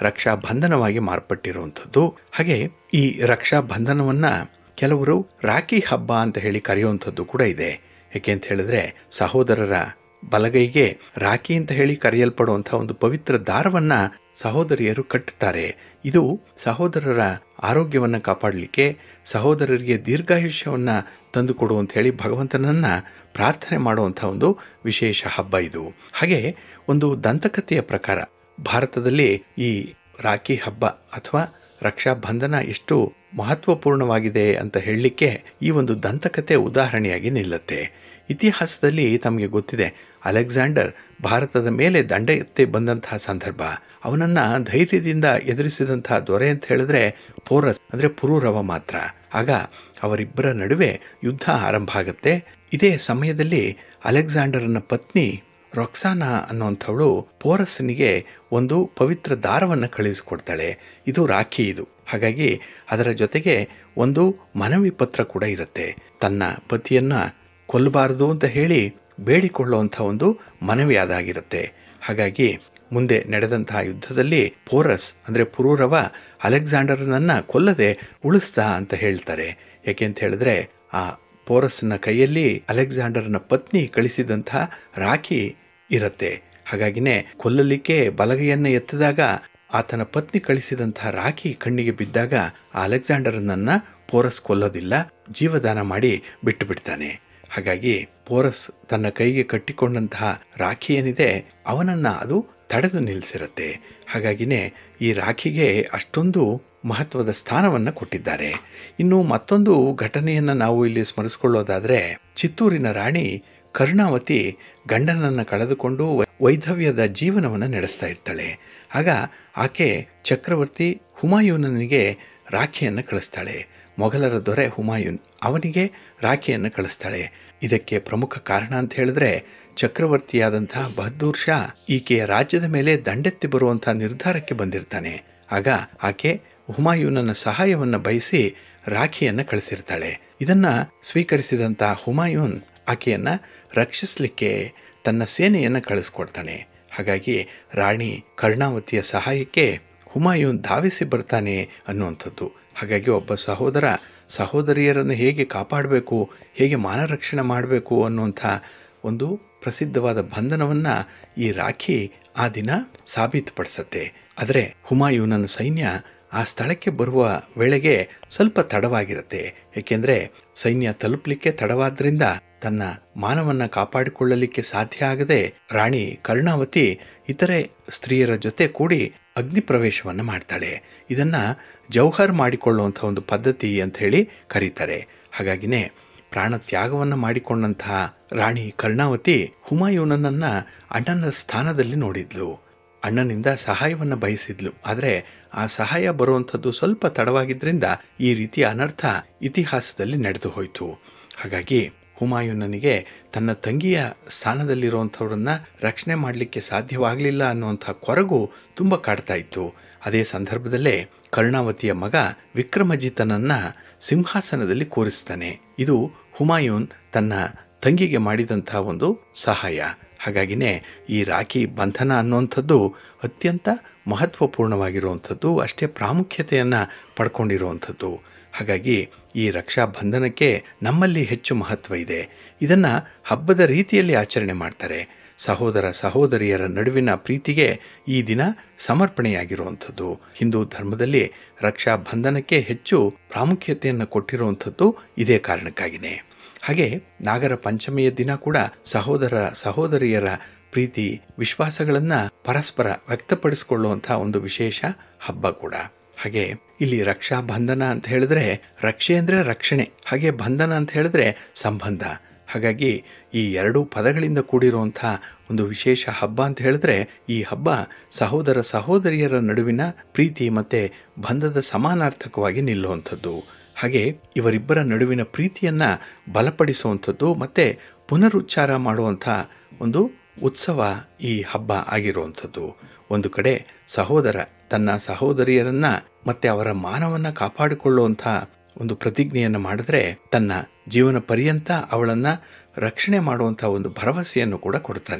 ರಕ್ಷಾ ಬಂಧನವಾಗಿ ಮಾರ್ಪಟ್ಟಿರುವಂಥದ್ದು ಹಾಗೆ ಈ ರಕ್ಷಾ ಬಂಧನವನ್ನ ಕೆಲವರು ರಾಖಿ ಹಬ್ಬ ಅಂತ ಹೇಳಿ ಕರೆಯುವಂಥದ್ದು ಕೂಡ ಇದೆ ಯಾಕೆ ಅಂತ ಹೇಳಿದ್ರೆ ಸಹೋದರರ ಬಲಗೈಗೆ ರಾಖಿ ಅಂತ ಹೇಳಿ ಕರೆಯಲ್ಪಡುವಂಥ ಒಂದು ಪವಿತ್ರ ದಾರವನ್ನ ಸಹೋದರಿಯರು ಕಟ್ಟುತ್ತಾರೆ ಇದು ಸಹೋದರರ ಆರೋಗ್ಯವನ್ನು ಕಾಪಾಡಲಿಕ್ಕೆ ಸಹೋದರರಿಗೆ ದೀರ್ಘಾಯುಷ್ಯವನ್ನು ತಂದುಕೊಡು ಅಂತ ಹೇಳಿ ಭಗವಂತನನ್ನ ಪ್ರಾರ್ಥನೆ ಮಾಡುವಂಥ ಒಂದು ವಿಶೇಷ ಹಬ್ಬ ಇದು ಹಾಗೆ ಒಂದು ದಂತಕಥೆಯ ಪ್ರಕಾರ ಭಾರತದಲ್ಲಿ ಈ ರಾಖಿ ಹಬ್ಬ ಅಥವಾ ರಕ್ಷಾ ಬಂಧನ ಎಷ್ಟು ಮಹತ್ವಪೂರ್ಣವಾಗಿದೆ ಅಂತ ಹೇಳಲಿಕ್ಕೆ ಈ ಒಂದು ದಂತಕತೆ ಉದಾಹರಣೆಯಾಗಿ ನಿಲ್ಲುತ್ತೆ ಇತಿಹಾಸದಲ್ಲಿ ತಮಗೆ ಗೊತ್ತಿದೆ ಅಲೆಕ್ಸಾಂಡರ್ ಭಾರತದ ಮೇಲೆ ದಂಡ ಎತ್ತಿ ಬಂದಂತಹ ಸಂದರ್ಭ ಅವನನ್ನ ಧೈರ್ಯದಿಂದ ಎದುರಿಸಿದಂತಹ ದೊರೆ ಅಂತ ಹೇಳಿದ್ರೆ ಪೋರಸ್ ಅಂದ್ರೆ ಪುರೂರವ ಮಾತ್ರ ಆಗ ಅವರಿಬ್ಬರ ನಡುವೆ ಯುದ್ಧ ಆರಂಭ ಆಗುತ್ತೆ ಇದೇ ಸಮಯದಲ್ಲಿ ಅಲೆಕ್ಸಾಂಡರ್ನ ಪತ್ನಿ ರೊಕ್ಸಾನಾ ಅನ್ನುವಂಥವಳು ಪೋರಸ್ನಿಗೆ ಒಂದು ಪವಿತ್ರ ದಾರವನ್ನು ಕಳುಹಿಸಿಕೊಡ್ತಾಳೆ ಇದು ರಾಖಿ ಇದು ಹಾಗಾಗಿ ಅದರ ಜೊತೆಗೆ ಒಂದು ಮನವಿ ಪತ್ರ ಕೂಡ ಇರುತ್ತೆ ತನ್ನ ಪತಿಯನ್ನ ಕೊಲ್ಲಬಾರದು ಅಂತ ಹೇಳಿ ಬೇಡಿಕೊಳ್ಳುವಂಥ ಒಂದು ಮನವಿ ಅದಾಗಿರುತ್ತೆ ಹಾಗಾಗಿ ಮುಂದೆ ನಡೆದಂತಹ ಯುದ್ಧದಲ್ಲಿ ಪೋರಸ್ ಅಂದರೆ ಪುರೂರವ ಅಲೆಕ್ಸಾಂಡರ್ನನ್ನ ಕೊಲ್ಲದೆ ಉಳಿಸ್ತಾ ಅಂತ ಹೇಳ್ತಾರೆ ಯಾಕೆ ಅಂತ ಹೇಳಿದ್ರೆ ಆ ಪೋರಸ್ನ ಕೈಯಲ್ಲಿ ಅಲೆಕ್ಸಾಂಡರ್ನ ಪತ್ನಿ ಕಳಿಸಿದಂತಹ ರಾಖಿ ಇರುತ್ತೆ ಹಾಗಾಗಿನೇ ಕೊಲ್ಲಲಿಕ್ಕೆ ಬಲಗೈಯನ್ನು ಎತ್ತಿದಾಗ ಆತನ ಪತ್ನಿ ಕಳಿಸಿದಂತಹ ರಾಖಿ ಕಣ್ಣಿಗೆ ಬಿದ್ದಾಗ ಆ ಅಲೆಕ್ಸಾಂಡರ್ನನ್ನ ಪೋರಸ್ ಕೊಲ್ಲೋದಿಲ್ಲ ಜೀವದಾನ ಮಾಡಿ ಬಿಟ್ಟು ಬಿಡ್ತಾನೆ ಹಾಗಾಗಿ ಪೋರಸ್ ತನ್ನ ಕೈಗೆ ಕಟ್ಟಿಕೊಂಡಂತಹ ರಾಖಿ ಏನಿದೆ ಅವನನ್ನ ಅದು ತಡೆದು ನಿಲ್ಲಿಸಿರುತ್ತೆ ಹಾಗಾಗಿನೇ ಈ ರಾಖಿಗೆ ಅಷ್ಟೊಂದು ಮಹತ್ವದ ಸ್ಥಾನವನ್ನು ಕೊಟ್ಟಿದ್ದಾರೆ ಇನ್ನು ಮತ್ತೊಂದು ಘಟನೆಯನ್ನು ನಾವು ಇಲ್ಲಿ ಸ್ಮರಿಸಿಕೊಳ್ಳೋದಾದ್ರೆ ಚಿತ್ತೂರಿನ ರಾಣಿ ಕರುಣಾವತಿ ಗಂಡನನ್ನು ಕಳೆದುಕೊಂಡು ವೈಧವ್ಯದ ಜೀವನವನ್ನು ನಡೆಸ್ತಾ ಇರ್ತಾಳೆ ಆಗ ಆಕೆ ಚಕ್ರವರ್ತಿ ಹುಮಾಯೂನನಿಗೆ ರಾಖಿಯನ್ನು ಕಳಿಸ್ತಾಳೆ ಮೊಘಲರ ದೊರೆ ಹುಮಾಯೂನ್ ಅವನಿಗೆ ರಾಖಿಯನ್ನು ಕಳಿಸ್ತಾಳೆ ಇದಕ್ಕೆ ಪ್ರಮುಖ ಕಾರಣ ಅಂತ ಹೇಳಿದ್ರೆ ಚಕ್ರವರ್ತಿಯಾದಂತಹ ಬಹದ್ದೂರ್ ಶಾ ಈಕೆಯ ರಾಜ್ಯದ ಮೇಲೆ ದಂಡೆತ್ತಿ ಬರುವಂತಹ ನಿರ್ಧಾರಕ್ಕೆ ಬಂದಿರ್ತಾನೆ ಆಗ ಆಕೆ ಹುಮಾಯೂನನ ಸಹಾಯವನ್ನು ಬಯಸಿ ರಾಖಿಯನ್ನು ಕಳಿಸಿರ್ತಾಳೆ ಇದನ್ನ ಸ್ವೀಕರಿಸಿದಂಥ ಹುಮಾಯೂನ್ ಆಕೆಯನ್ನ ರಕ್ಷಿಸಲಿಕ್ಕೆ ತನ್ನ ಸೇನೆಯನ್ನು ಕಳಿಸ್ಕೊಡ್ತಾನೆ ಹಾಗಾಗಿ ರಾಣಿ ಕರ್ಣಾವತಿಯ ಸಹಾಯಕ್ಕೆ ಹುಮಾಯೂನ್ ಧಾವಿಸಿ ಬರ್ತಾನೆ ಅನ್ನುವಂಥದ್ದು ಹಾಗಾಗಿ ಒಬ್ಬ ಸಹೋದರ ಸಹೋದರಿಯರನ್ನು ಹೇಗೆ ಕಾಪಾಡಬೇಕು ಹೇಗೆ ಮಾನರಕ್ಷಣೆ ಮಾಡಬೇಕು ಅನ್ನುವಂಥ ಒಂದು ಪ್ರಸಿದ್ಧವಾದ ಬಂಧನವನ್ನು ಈ ರಾಖಿ ಆ ದಿನ ಸಾಬೀತುಪಡಿಸತ್ತೆ ಆದರೆ ಹುಮಾಯೂನನ ಸೈನ್ಯ ಆ ಸ್ಥಳಕ್ಕೆ ಬರುವ ವೇಳೆಗೆ ಸ್ವಲ್ಪ ತಡವಾಗಿರುತ್ತೆ ಏಕೆಂದರೆ ಸೈನ್ಯ ತಲುಪಲಿಕ್ಕೆ ತಡವಾದ್ರಿಂದ ತನ್ನ ಮಾನವನ್ನ ಕಾಪಾಡಿಕೊಳ್ಳಲಿಕ್ಕೆ ಸಾಧ್ಯ ಆಗದೆ ರಾಣಿ ಕರುಣಾವತಿ ಇತರೆ ಸ್ತ್ರೀಯರ ಜೊತೆ ಕೂಡಿ ಅಗ್ನಿ ಪ್ರವೇಶವನ್ನು ಮಾಡ್ತಾಳೆ ಇದನ್ನ ಜೌಹರ್ ಮಾಡಿಕೊಳ್ಳುವಂಥ ಒಂದು ಪದ್ಧತಿ ಅಂತ ಹೇಳಿ ಕರೀತಾರೆ ಹಾಗಾಗಿನೇ ಪ್ರಾಣ ತ್ಯಾಗವನ್ನು ಮಾಡಿಕೊಂಡಂತಹ ರಾಣಿ ಕರ್ಣಾವತಿ ಹುಮಾಯೂನನ್ನ ಅಣ್ಣನ ಸ್ಥಾನದಲ್ಲಿ ನೋಡಿದ್ಲು ಅಣ್ಣನಿಂದ ಸಹಾಯವನ್ನು ಬಯಸಿದ್ಲು ಆದರೆ ಆ ಸಹಾಯ ಬರುವಂಥದ್ದು ಸ್ವಲ್ಪ ತಡವಾಗಿದ್ದರಿಂದ ಈ ರೀತಿಯ ಅನರ್ಥ ಇತಿಹಾಸದಲ್ಲಿ ನಡೆದು ಹೋಯಿತು ಹಾಗಾಗಿ ಹುಮಾಯೂನನಿಗೆ ತನ್ನ ತಂಗಿಯ ಸ್ಥಾನದಲ್ಲಿರುವಂಥವ್ರನ್ನ ರಕ್ಷಣೆ ಮಾಡಲಿಕ್ಕೆ ಸಾಧ್ಯವಾಗಲಿಲ್ಲ ಅನ್ನುವಂಥ ಕೊರಗು ತುಂಬ ಕಾಡ್ತಾ ಇತ್ತು ಅದೇ ಸಂದರ್ಭದಲ್ಲೇ ಕರ್ಣಾವತಿಯ ಮಗ ವಿಕ್ರಮಜಿತನನ್ನ ಸಿಂಹಾಸನದಲ್ಲಿ ಕೂರಿಸ್ತಾನೆ ಇದು ಹುಮಾಯೂನ್ ತನ್ನ ತಂಗಿಗೆ ಮಾಡಿದಂತಹ ಒಂದು ಸಹಾಯ ಹಾಗಾಗಿನೇ ಈ ರಾಖಿ ಬಂಧನ ಅನ್ನುವಂಥದ್ದು ಅತ್ಯಂತ ಮಹತ್ವಪೂರ್ಣವಾಗಿರುವಂಥದ್ದು ಅಷ್ಟೇ ಪ್ರಾಮುಖ್ಯತೆಯನ್ನು ಪಡ್ಕೊಂಡಿರುವಂಥದ್ದು ಹಾಗಾಗಿ ಈ ರಕ್ಷಾ ಬಂಧನಕ್ಕೆ ನಮ್ಮಲ್ಲಿ ಹೆಚ್ಚು ಮಹತ್ವ ಇದೆ ಇದನ್ನು ಹಬ್ಬದ ರೀತಿಯಲ್ಲಿ ಆಚರಣೆ ಮಾಡ್ತಾರೆ ಸಹೋದರ ಸಹೋದರಿಯರ ನಡುವಿನ ಪ್ರೀತಿಗೆ ಈ ದಿನ ಸಮರ್ಪಣೆಯಾಗಿರುವಂಥದ್ದು ಹಿಂದೂ ಧರ್ಮದಲ್ಲಿ ರಕ್ಷಾ ಬಂಧನಕ್ಕೆ ಹೆಚ್ಚು ಪ್ರಾಮುಖ್ಯತೆಯನ್ನು ಕೊಟ್ಟಿರುವಂಥದ್ದು ಇದೇ ಕಾರಣಕ್ಕಾಗಿಯೇ ಹಾಗೆ ನಾಗರ ಪಂಚಮಿಯ ದಿನ ಕೂಡ ಸಹೋದರ ಸಹೋದರಿಯರ ಪ್ರೀತಿ ವಿಶ್ವಾಸಗಳನ್ನು ಪರಸ್ಪರ ವ್ಯಕ್ತಪಡಿಸಿಕೊಳ್ಳುವಂಥ ಒಂದು ವಿಶೇಷ ಹಬ್ಬ ಕೂಡ ಹಾಗೆ ಇಲ್ಲಿ ರಕ್ಷಾ ಬಂಧನ ಅಂತ ಹೇಳಿದ್ರೆ ರಕ್ಷೆ ಅಂದರೆ ರಕ್ಷಣೆ ಹಾಗೆ ಬಂಧನ ಅಂತ ಹೇಳಿದ್ರೆ ಸಂಬಂಧ ಹಾಗಾಗಿ ಈ ಎರಡು ಪದಗಳಿಂದ ಕೂಡಿರುವಂಥ ಒಂದು ವಿಶೇಷ ಹಬ್ಬ ಅಂತ ಹೇಳಿದ್ರೆ ಈ ಹಬ್ಬ ಸಹೋದರ ಸಹೋದರಿಯರ ನಡುವಿನ ಪ್ರೀತಿ ಮತ್ತು ಬಂಧದ ಸಮಾನಾರ್ಥಕವಾಗಿ ನಿಲ್ಲುವಂಥದ್ದು ಹಾಗೆ ಇವರಿಬ್ಬರ ನಡುವಿನ ಪ್ರೀತಿಯನ್ನು ಬಲಪಡಿಸುವಂಥದ್ದು ಮತ್ತು ಪುನರುಚ್ಚಾರ ಮಾಡುವಂಥ ಒಂದು ಉತ್ಸವ ಈ ಹಬ್ಬ ಆಗಿರುವಂಥದ್ದು ಒಂದು ಕಡೆ ಸಹೋದರ ತನ್ನ ಸಹೋದರಿಯರನ್ನ ಮತ್ತೆ ಅವರ ಮಾನವನ್ನ ಕಾಪಾಡಿಕೊಳ್ಳುವಂಥ ಒಂದು ಪ್ರತಿಜ್ಞೆಯನ್ನು ಮಾಡಿದ್ರೆ ತನ್ನ ಜೀವನ ಪರ್ಯಂತ ಅವಳನ್ನ ರಕ್ಷಣೆ ಮಾಡುವಂಥ ಒಂದು ಭರವಸೆಯನ್ನು ಕೂಡ ಕೊಡ್ತಾನೆ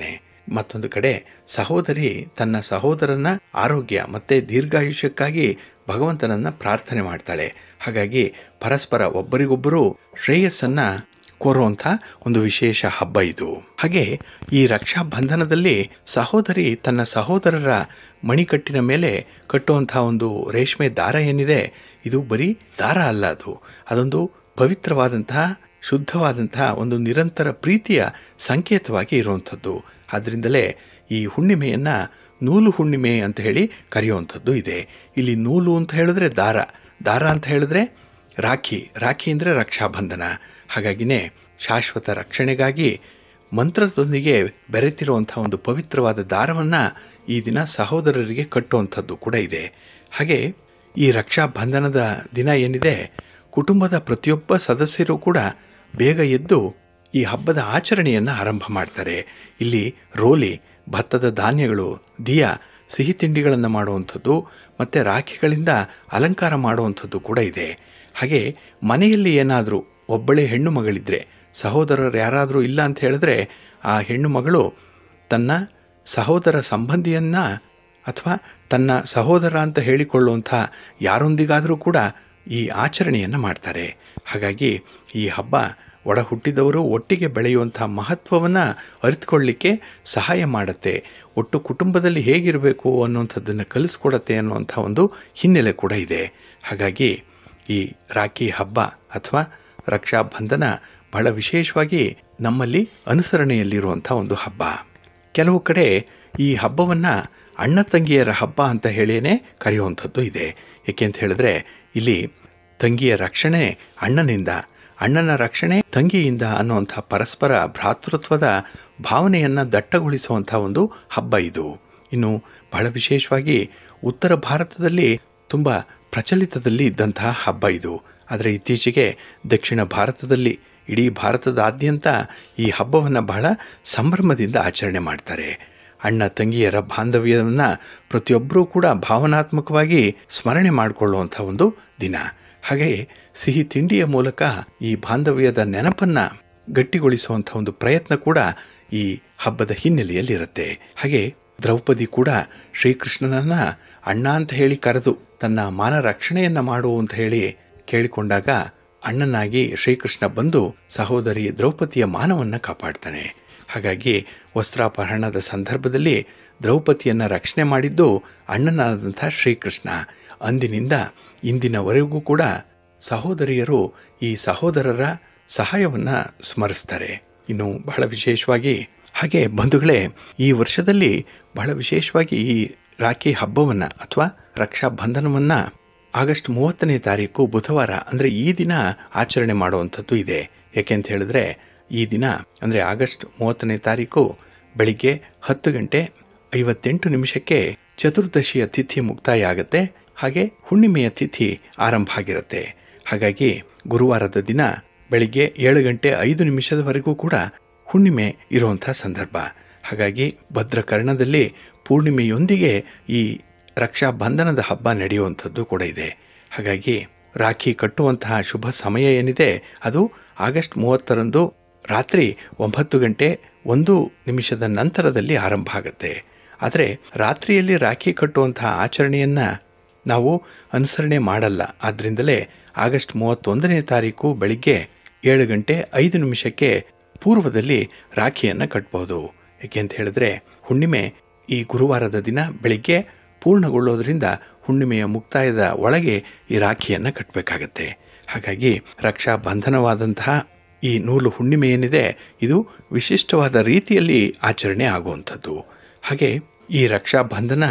ಮತ್ತೊಂದು ಕಡೆ ಸಹೋದರಿ ತನ್ನ ಸಹೋದರನ ಆರೋಗ್ಯ ಮತ್ತು ದೀರ್ಘಾಯುಷ್ಯಕ್ಕಾಗಿ ಭಗವಂತನನ್ನ ಪ್ರಾರ್ಥನೆ ಮಾಡ್ತಾಳೆ ಹಾಗಾಗಿ ಪರಸ್ಪರ ಒಬ್ಬರಿಗೊಬ್ಬರು ಶ್ರೇಯಸ್ಸನ್ನ ಕೋರುವಂಥ ಒಂದು ವಿಶೇಷ ಹಬ್ಬ ಇದು ಹಾಗೆ ಈ ರಕ್ಷಾ ಬಂಧನದಲ್ಲಿ ಸಹೋದರಿ ತನ್ನ ಸಹೋದರರ ಮಣಿಕಟ್ಟಿನ ಮೇಲೆ ಕಟ್ಟುವಂಥ ಒಂದು ರೇಷ್ಮೆ ದಾರ ಏನಿದೆ ಇದು ಬರೀ ದಾರ ಅಲ್ಲ ಅದು ಅದೊಂದು ಪವಿತ್ರವಾದಂತಹ ಶುದ್ಧವಾದಂತಹ ಒಂದು ನಿರಂತರ ಪ್ರೀತಿಯ ಸಂಕೇತವಾಗಿ ಇರುವಂಥದ್ದು ಆದ್ದರಿಂದಲೇ ಈ ಹುಣ್ಣಿಮೆಯನ್ನು ನೂಲು ಹುಣ್ಣಿಮೆ ಅಂತ ಹೇಳಿ ಕರೆಯುವಂಥದ್ದು ಇದೆ ಇಲ್ಲಿ ನೂಲು ಅಂತ ಹೇಳಿದ್ರೆ ದಾರ ದಾರ ಅಂತ ಹೇಳಿದ್ರೆ ರಾಖಿ ರಾಖಿ ಅಂದರೆ ರಕ್ಷಾಬಂಧನ ಹಾಗಾಗಿನೇ ಶಾಶ್ವತ ರಕ್ಷಣೆಗಾಗಿ ಮಂತ್ರದೊಂದಿಗೆ ಬೆರೆತಿರುವಂಥ ಒಂದು ಪವಿತ್ರವಾದ ದಾರವನ್ನು ಈ ದಿನ ಸಹೋದರರಿಗೆ ಕಟ್ಟುವಂಥದ್ದು ಕೂಡ ಇದೆ ಹಾಗೆ ಈ ರಕ್ಷಾ ಬಂಧನದ ದಿನ ಏನಿದೆ ಕುಟುಂಬದ ಪ್ರತಿಯೊಬ್ಬ ಸದಸ್ಯರು ಕೂಡ ಬೇಗ ಎದ್ದು ಈ ಹಬ್ಬದ ಆಚರಣೆಯನ್ನು ಆರಂಭ ಮಾಡ್ತಾರೆ ಇಲ್ಲಿ ರೋಲಿ ಭತ್ತದ ಧಾನ್ಯಗಳು ದಿಯ ಸಿಹಿ ತಿಂಡಿಗಳನ್ನು ಮಾಡುವಂಥದ್ದು ಮತ್ತು ರಾಖಿಗಳಿಂದ ಅಲಂಕಾರ ಮಾಡುವಂಥದ್ದು ಕೂಡ ಇದೆ ಹಾಗೆ ಮನೆಯಲ್ಲಿ ಏನಾದರೂ ಒಬ್ಬಳೇ ಹೆಣ್ಣು ಮಗಳಿದ್ರೆ ಸಹೋದರರು ಯಾರಾದರೂ ಇಲ್ಲ ಅಂತ ಹೇಳಿದ್ರೆ ಆ ಹೆಣ್ಣು ಮಗಳು ತನ್ನ ಸಹೋದರ ಸಂಬಂಧಿಯನ್ನು ಅಥವಾ ತನ್ನ ಸಹೋದರ ಅಂತ ಹೇಳಿಕೊಳ್ಳುವಂಥ ಯಾರೊಂದಿಗಾದರೂ ಕೂಡ ಈ ಆಚರಣೆಯನ್ನು ಮಾಡ್ತಾರೆ ಹಾಗಾಗಿ ಈ ಹಬ್ಬ ಒಡ ಹುಟ್ಟಿದವರು ಒಟ್ಟಿಗೆ ಬೆಳೆಯುವಂಥ ಮಹತ್ವವನ್ನು ಅರಿತುಕೊಳ್ಳಿಕ್ಕೆ ಸಹಾಯ ಮಾಡುತ್ತೆ ಒಟ್ಟು ಕುಟುಂಬದಲ್ಲಿ ಹೇಗಿರಬೇಕು ಅನ್ನುವಂಥದ್ದನ್ನು ಕಲಿಸ್ಕೊಡತ್ತೆ ಅನ್ನುವಂಥ ಒಂದು ಹಿನ್ನೆಲೆ ಕೂಡ ಇದೆ ಹಾಗಾಗಿ ಈ ರಾಖಿ ಹಬ್ಬ ಅಥವಾ ರಕ್ಷಾಬಂಧನ ಬಹಳ ವಿಶೇಷವಾಗಿ ನಮ್ಮಲ್ಲಿ ಅನುಸರಣೆಯಲ್ಲಿರುವಂಥ ಒಂದು ಹಬ್ಬ ಕೆಲವು ಕಡೆ ಈ ಹಬ್ಬವನ್ನು ಅಣ್ಣ ತಂಗಿಯರ ಹಬ್ಬ ಅಂತ ಹೇಳಿಯೇ ಕರೆಯುವಂಥದ್ದು ಇದೆ ಏಕೆ ಅಂತ ಹೇಳಿದ್ರೆ ಇಲ್ಲಿ ತಂಗಿಯ ರಕ್ಷಣೆ ಅಣ್ಣನಿಂದ ಅಣ್ಣನ ರಕ್ಷಣೆ ತಂಗಿಯಿಂದ ಅನ್ನುವಂಥ ಪರಸ್ಪರ ಭ್ರಾತೃತ್ವದ ಭಾವನೆಯನ್ನು ದಟ್ಟಗೊಳಿಸುವಂಥ ಒಂದು ಹಬ್ಬ ಇದು ಇನ್ನು ಬಹಳ ವಿಶೇಷವಾಗಿ ಉತ್ತರ ಭಾರತದಲ್ಲಿ ತುಂಬ ಪ್ರಚಲಿತದಲ್ಲಿ ಇದ್ದಂತಹ ಹಬ್ಬ ಇದು ಆದರೆ ಇತ್ತೀಚೆಗೆ ದಕ್ಷಿಣ ಭಾರತದಲ್ಲಿ ಇಡೀ ಭಾರತದಾದ್ಯಂತ ಈ ಹಬ್ಬವನ್ನು ಬಹಳ ಸಂಭ್ರಮದಿಂದ ಆಚರಣೆ ಮಾಡ್ತಾರೆ ಅಣ್ಣ ತಂಗಿಯರ ಬಾಂಧವ್ಯವನ್ನು ಪ್ರತಿಯೊಬ್ಬರೂ ಕೂಡ ಭಾವನಾತ್ಮಕವಾಗಿ ಸ್ಮರಣೆ ಮಾಡಿಕೊಳ್ಳುವಂಥ ಒಂದು ದಿನ ಹಾಗೆ ಸಿಹಿ ತಿಂಡಿಯ ಮೂಲಕ ಈ ಬಾಂಧವ್ಯದ ನೆನಪನ್ನು ಗಟ್ಟಿಗೊಳಿಸುವಂಥ ಒಂದು ಪ್ರಯತ್ನ ಕೂಡ ಈ ಹಬ್ಬದ ಹಿನ್ನೆಲೆಯಲ್ಲಿರುತ್ತೆ ಹಾಗೆ ದ್ರೌಪದಿ ಕೂಡ ಶ್ರೀಕೃಷ್ಣನನ್ನ ಅಣ್ಣ ಅಂತ ಹೇಳಿ ಕರೆದು ತನ್ನ ಮಾನ ರಕ್ಷಣೆಯನ್ನು ಮಾಡು ಅಂತ ಹೇಳಿ ಕೇಳಿಕೊಂಡಾಗ ಅಣ್ಣನಾಗಿ ಶ್ರೀಕೃಷ್ಣ ಬಂದು ಸಹೋದರಿ ದ್ರೌಪದಿಯ ಮಾನವನ್ನು ಕಾಪಾಡ್ತಾನೆ ಹಾಗಾಗಿ ವಸ್ತ್ರಾಪಹರಣದ ಸಂದರ್ಭದಲ್ಲಿ ದ್ರೌಪದಿಯನ್ನು ರಕ್ಷಣೆ ಮಾಡಿದ್ದು ಅಣ್ಣನಾದಂಥ ಶ್ರೀಕೃಷ್ಣ ಅಂದಿನಿಂದ ಇಂದಿನವರೆಗೂ ಕೂಡ ಸಹೋದರಿಯರು ಈ ಸಹೋದರರ ಸಹಾಯವನ್ನು ಸ್ಮರಿಸ್ತಾರೆ ಇನ್ನು ಬಹಳ ವಿಶೇಷವಾಗಿ ಹಾಗೆ ಬಂಧುಗಳೇ ಈ ವರ್ಷದಲ್ಲಿ ಬಹಳ ವಿಶೇಷವಾಗಿ ಈ ರಾಖಿ ಹಬ್ಬವನ್ನು ಅಥವಾ ರಕ್ಷಾ ಬಂಧನವನ್ನು ಆಗಸ್ಟ್ ಮೂವತ್ತನೇ ತಾರೀಕು ಬುಧವಾರ ಅಂದರೆ ಈ ದಿನ ಆಚರಣೆ ಮಾಡುವಂಥದ್ದು ಇದೆ ಯಾಕೆಂತ ಹೇಳಿದ್ರೆ ಈ ದಿನ ಅಂದರೆ ಆಗಸ್ಟ್ ಮೂವತ್ತನೇ ತಾರೀಕು ಬೆಳಿಗ್ಗೆ ಹತ್ತು ಗಂಟೆ ಐವತ್ತೆಂಟು ನಿಮಿಷಕ್ಕೆ ಚತುರ್ದಶಿಯ ತಿಥಿ ಮುಕ್ತಾಯ ಆಗುತ್ತೆ ಹಾಗೆ ಹುಣ್ಣಿಮೆಯ ತಿಥಿ ಆರಂಭ ಆಗಿರುತ್ತೆ ಹಾಗಾಗಿ ಗುರುವಾರದ ದಿನ ಬೆಳಿಗ್ಗೆ ಏಳು ಗಂಟೆ ಐದು ನಿಮಿಷದವರೆಗೂ ಕೂಡ ಹುಣ್ಣಿಮೆ ಇರುವಂಥ ಸಂದರ್ಭ ಹಾಗಾಗಿ ಭದ್ರಕರ್ಣದಲ್ಲಿ ಪೂರ್ಣಿಮೆಯೊಂದಿಗೆ ಈ ರಕ್ಷಾ ಬಂಧನದ ಹಬ್ಬ ನಡೆಯುವಂಥದ್ದು ಕೂಡ ಇದೆ ಹಾಗಾಗಿ ರಾಖಿ ಕಟ್ಟುವಂತಹ ಶುಭ ಸಮಯ ಏನಿದೆ ಅದು ಆಗಸ್ಟ್ ಮೂವತ್ತರಂದು ರಾತ್ರಿ ಒಂಬತ್ತು ಗಂಟೆ ಒಂದು ನಿಮಿಷದ ನಂತರದಲ್ಲಿ ಆರಂಭ ಆಗುತ್ತೆ ಆದರೆ ರಾತ್ರಿಯಲ್ಲಿ ರಾಖಿ ಕಟ್ಟುವಂತಹ ಆಚರಣೆಯನ್ನು ನಾವು ಅನುಸರಣೆ ಮಾಡಲ್ಲ ಆದ್ದರಿಂದಲೇ ಆಗಸ್ಟ್ ಮೂವತ್ತೊಂದನೇ ತಾರೀಕು ಬೆಳಿಗ್ಗೆ ಏಳು ಗಂಟೆ ಐದು ನಿಮಿಷಕ್ಕೆ ಪೂರ್ವದಲ್ಲಿ ರಾಖಿಯನ್ನು ಕಟ್ಬೋದು ಏಕೆ ಅಂತ ಹೇಳಿದ್ರೆ ಹುಣ್ಣಿಮೆ ಈ ಗುರುವಾರದ ದಿನ ಬೆಳಿಗ್ಗೆ ಪೂರ್ಣಗೊಳ್ಳೋದ್ರಿಂದ ಹುಣ್ಣಿಮೆಯ ಮುಕ್ತಾಯದ ಒಳಗೆ ಈ ರಾಖಿಯನ್ನು ಕಟ್ಟಬೇಕಾಗತ್ತೆ ಹಾಗಾಗಿ ರಕ್ಷಾ ಬಂಧನವಾದಂತಹ ಈ ನೂಲು ಹುಣ್ಣಿಮೆ ಏನಿದೆ ಇದು ವಿಶಿಷ್ಟವಾದ ರೀತಿಯಲ್ಲಿ ಆಚರಣೆ ಆಗುವಂಥದ್ದು ಹಾಗೆ ಈ ರಕ್ಷಾ ಬಂಧನ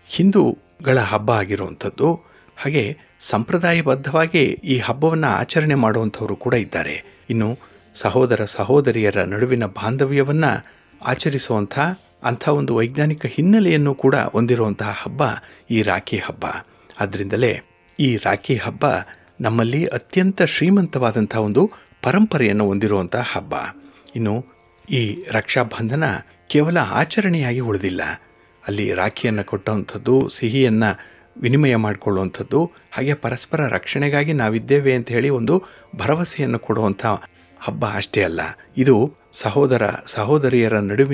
ಹಿಂದೂಗಳ ಹಬ್ಬ ಆಗಿರುವಂಥದ್ದು ಹಾಗೆ ಸಂಪ್ರದಾಯಬದ್ಧವಾಗಿ ಈ ಹಬ್ಬವನ್ನು ಆಚರಣೆ ಮಾಡುವಂಥವರು ಕೂಡ ಇದ್ದಾರೆ ಇನ್ನು ಸಹೋದರ ಸಹೋದರಿಯರ ನಡುವಿನ ಬಾಂಧವ್ಯವನ್ನು ಆಚರಿಸುವಂಥ ಅಂಥ ಒಂದು ವೈಜ್ಞಾನಿಕ ಹಿನ್ನೆಲೆಯನ್ನು ಕೂಡ ಹೊಂದಿರುವಂತಹ ಹಬ್ಬ ಈ ರಾಖಿ ಹಬ್ಬ ಆದ್ದರಿಂದಲೇ ಈ ರಾಖಿ ಹಬ್ಬ ನಮ್ಮಲ್ಲಿ ಅತ್ಯಂತ ಶ್ರೀಮಂತವಾದಂಥ ಒಂದು ಪರಂಪರೆಯನ್ನು ಹೊಂದಿರುವಂಥ ಹಬ್ಬ ಇನ್ನು ಈ ರಕ್ಷಾಬಂಧನ ಕೇವಲ ಆಚರಣೆಯಾಗಿ ಉಳಿದಿಲ್ಲ ಅಲ್ಲಿ ರಾಖಿಯನ್ನು ಕೊಟ್ಟುವಂಥದ್ದು ಸಿಹಿಯನ್ನು ವಿನಿಮಯ ಮಾಡಿಕೊಳ್ಳುವಂಥದ್ದು ಹಾಗೆ ಪರಸ್ಪರ ರಕ್ಷಣೆಗಾಗಿ ನಾವಿದ್ದೇವೆ ಅಂತ ಹೇಳಿ ಒಂದು ಭರವಸೆಯನ್ನು ಕೊಡುವಂಥ ಹಬ್ಬ ಅಷ್ಟೇ ಅಲ್ಲ ಇದು ಸಹೋದರ ಸಹೋದರಿಯರ ನಡುವಿನ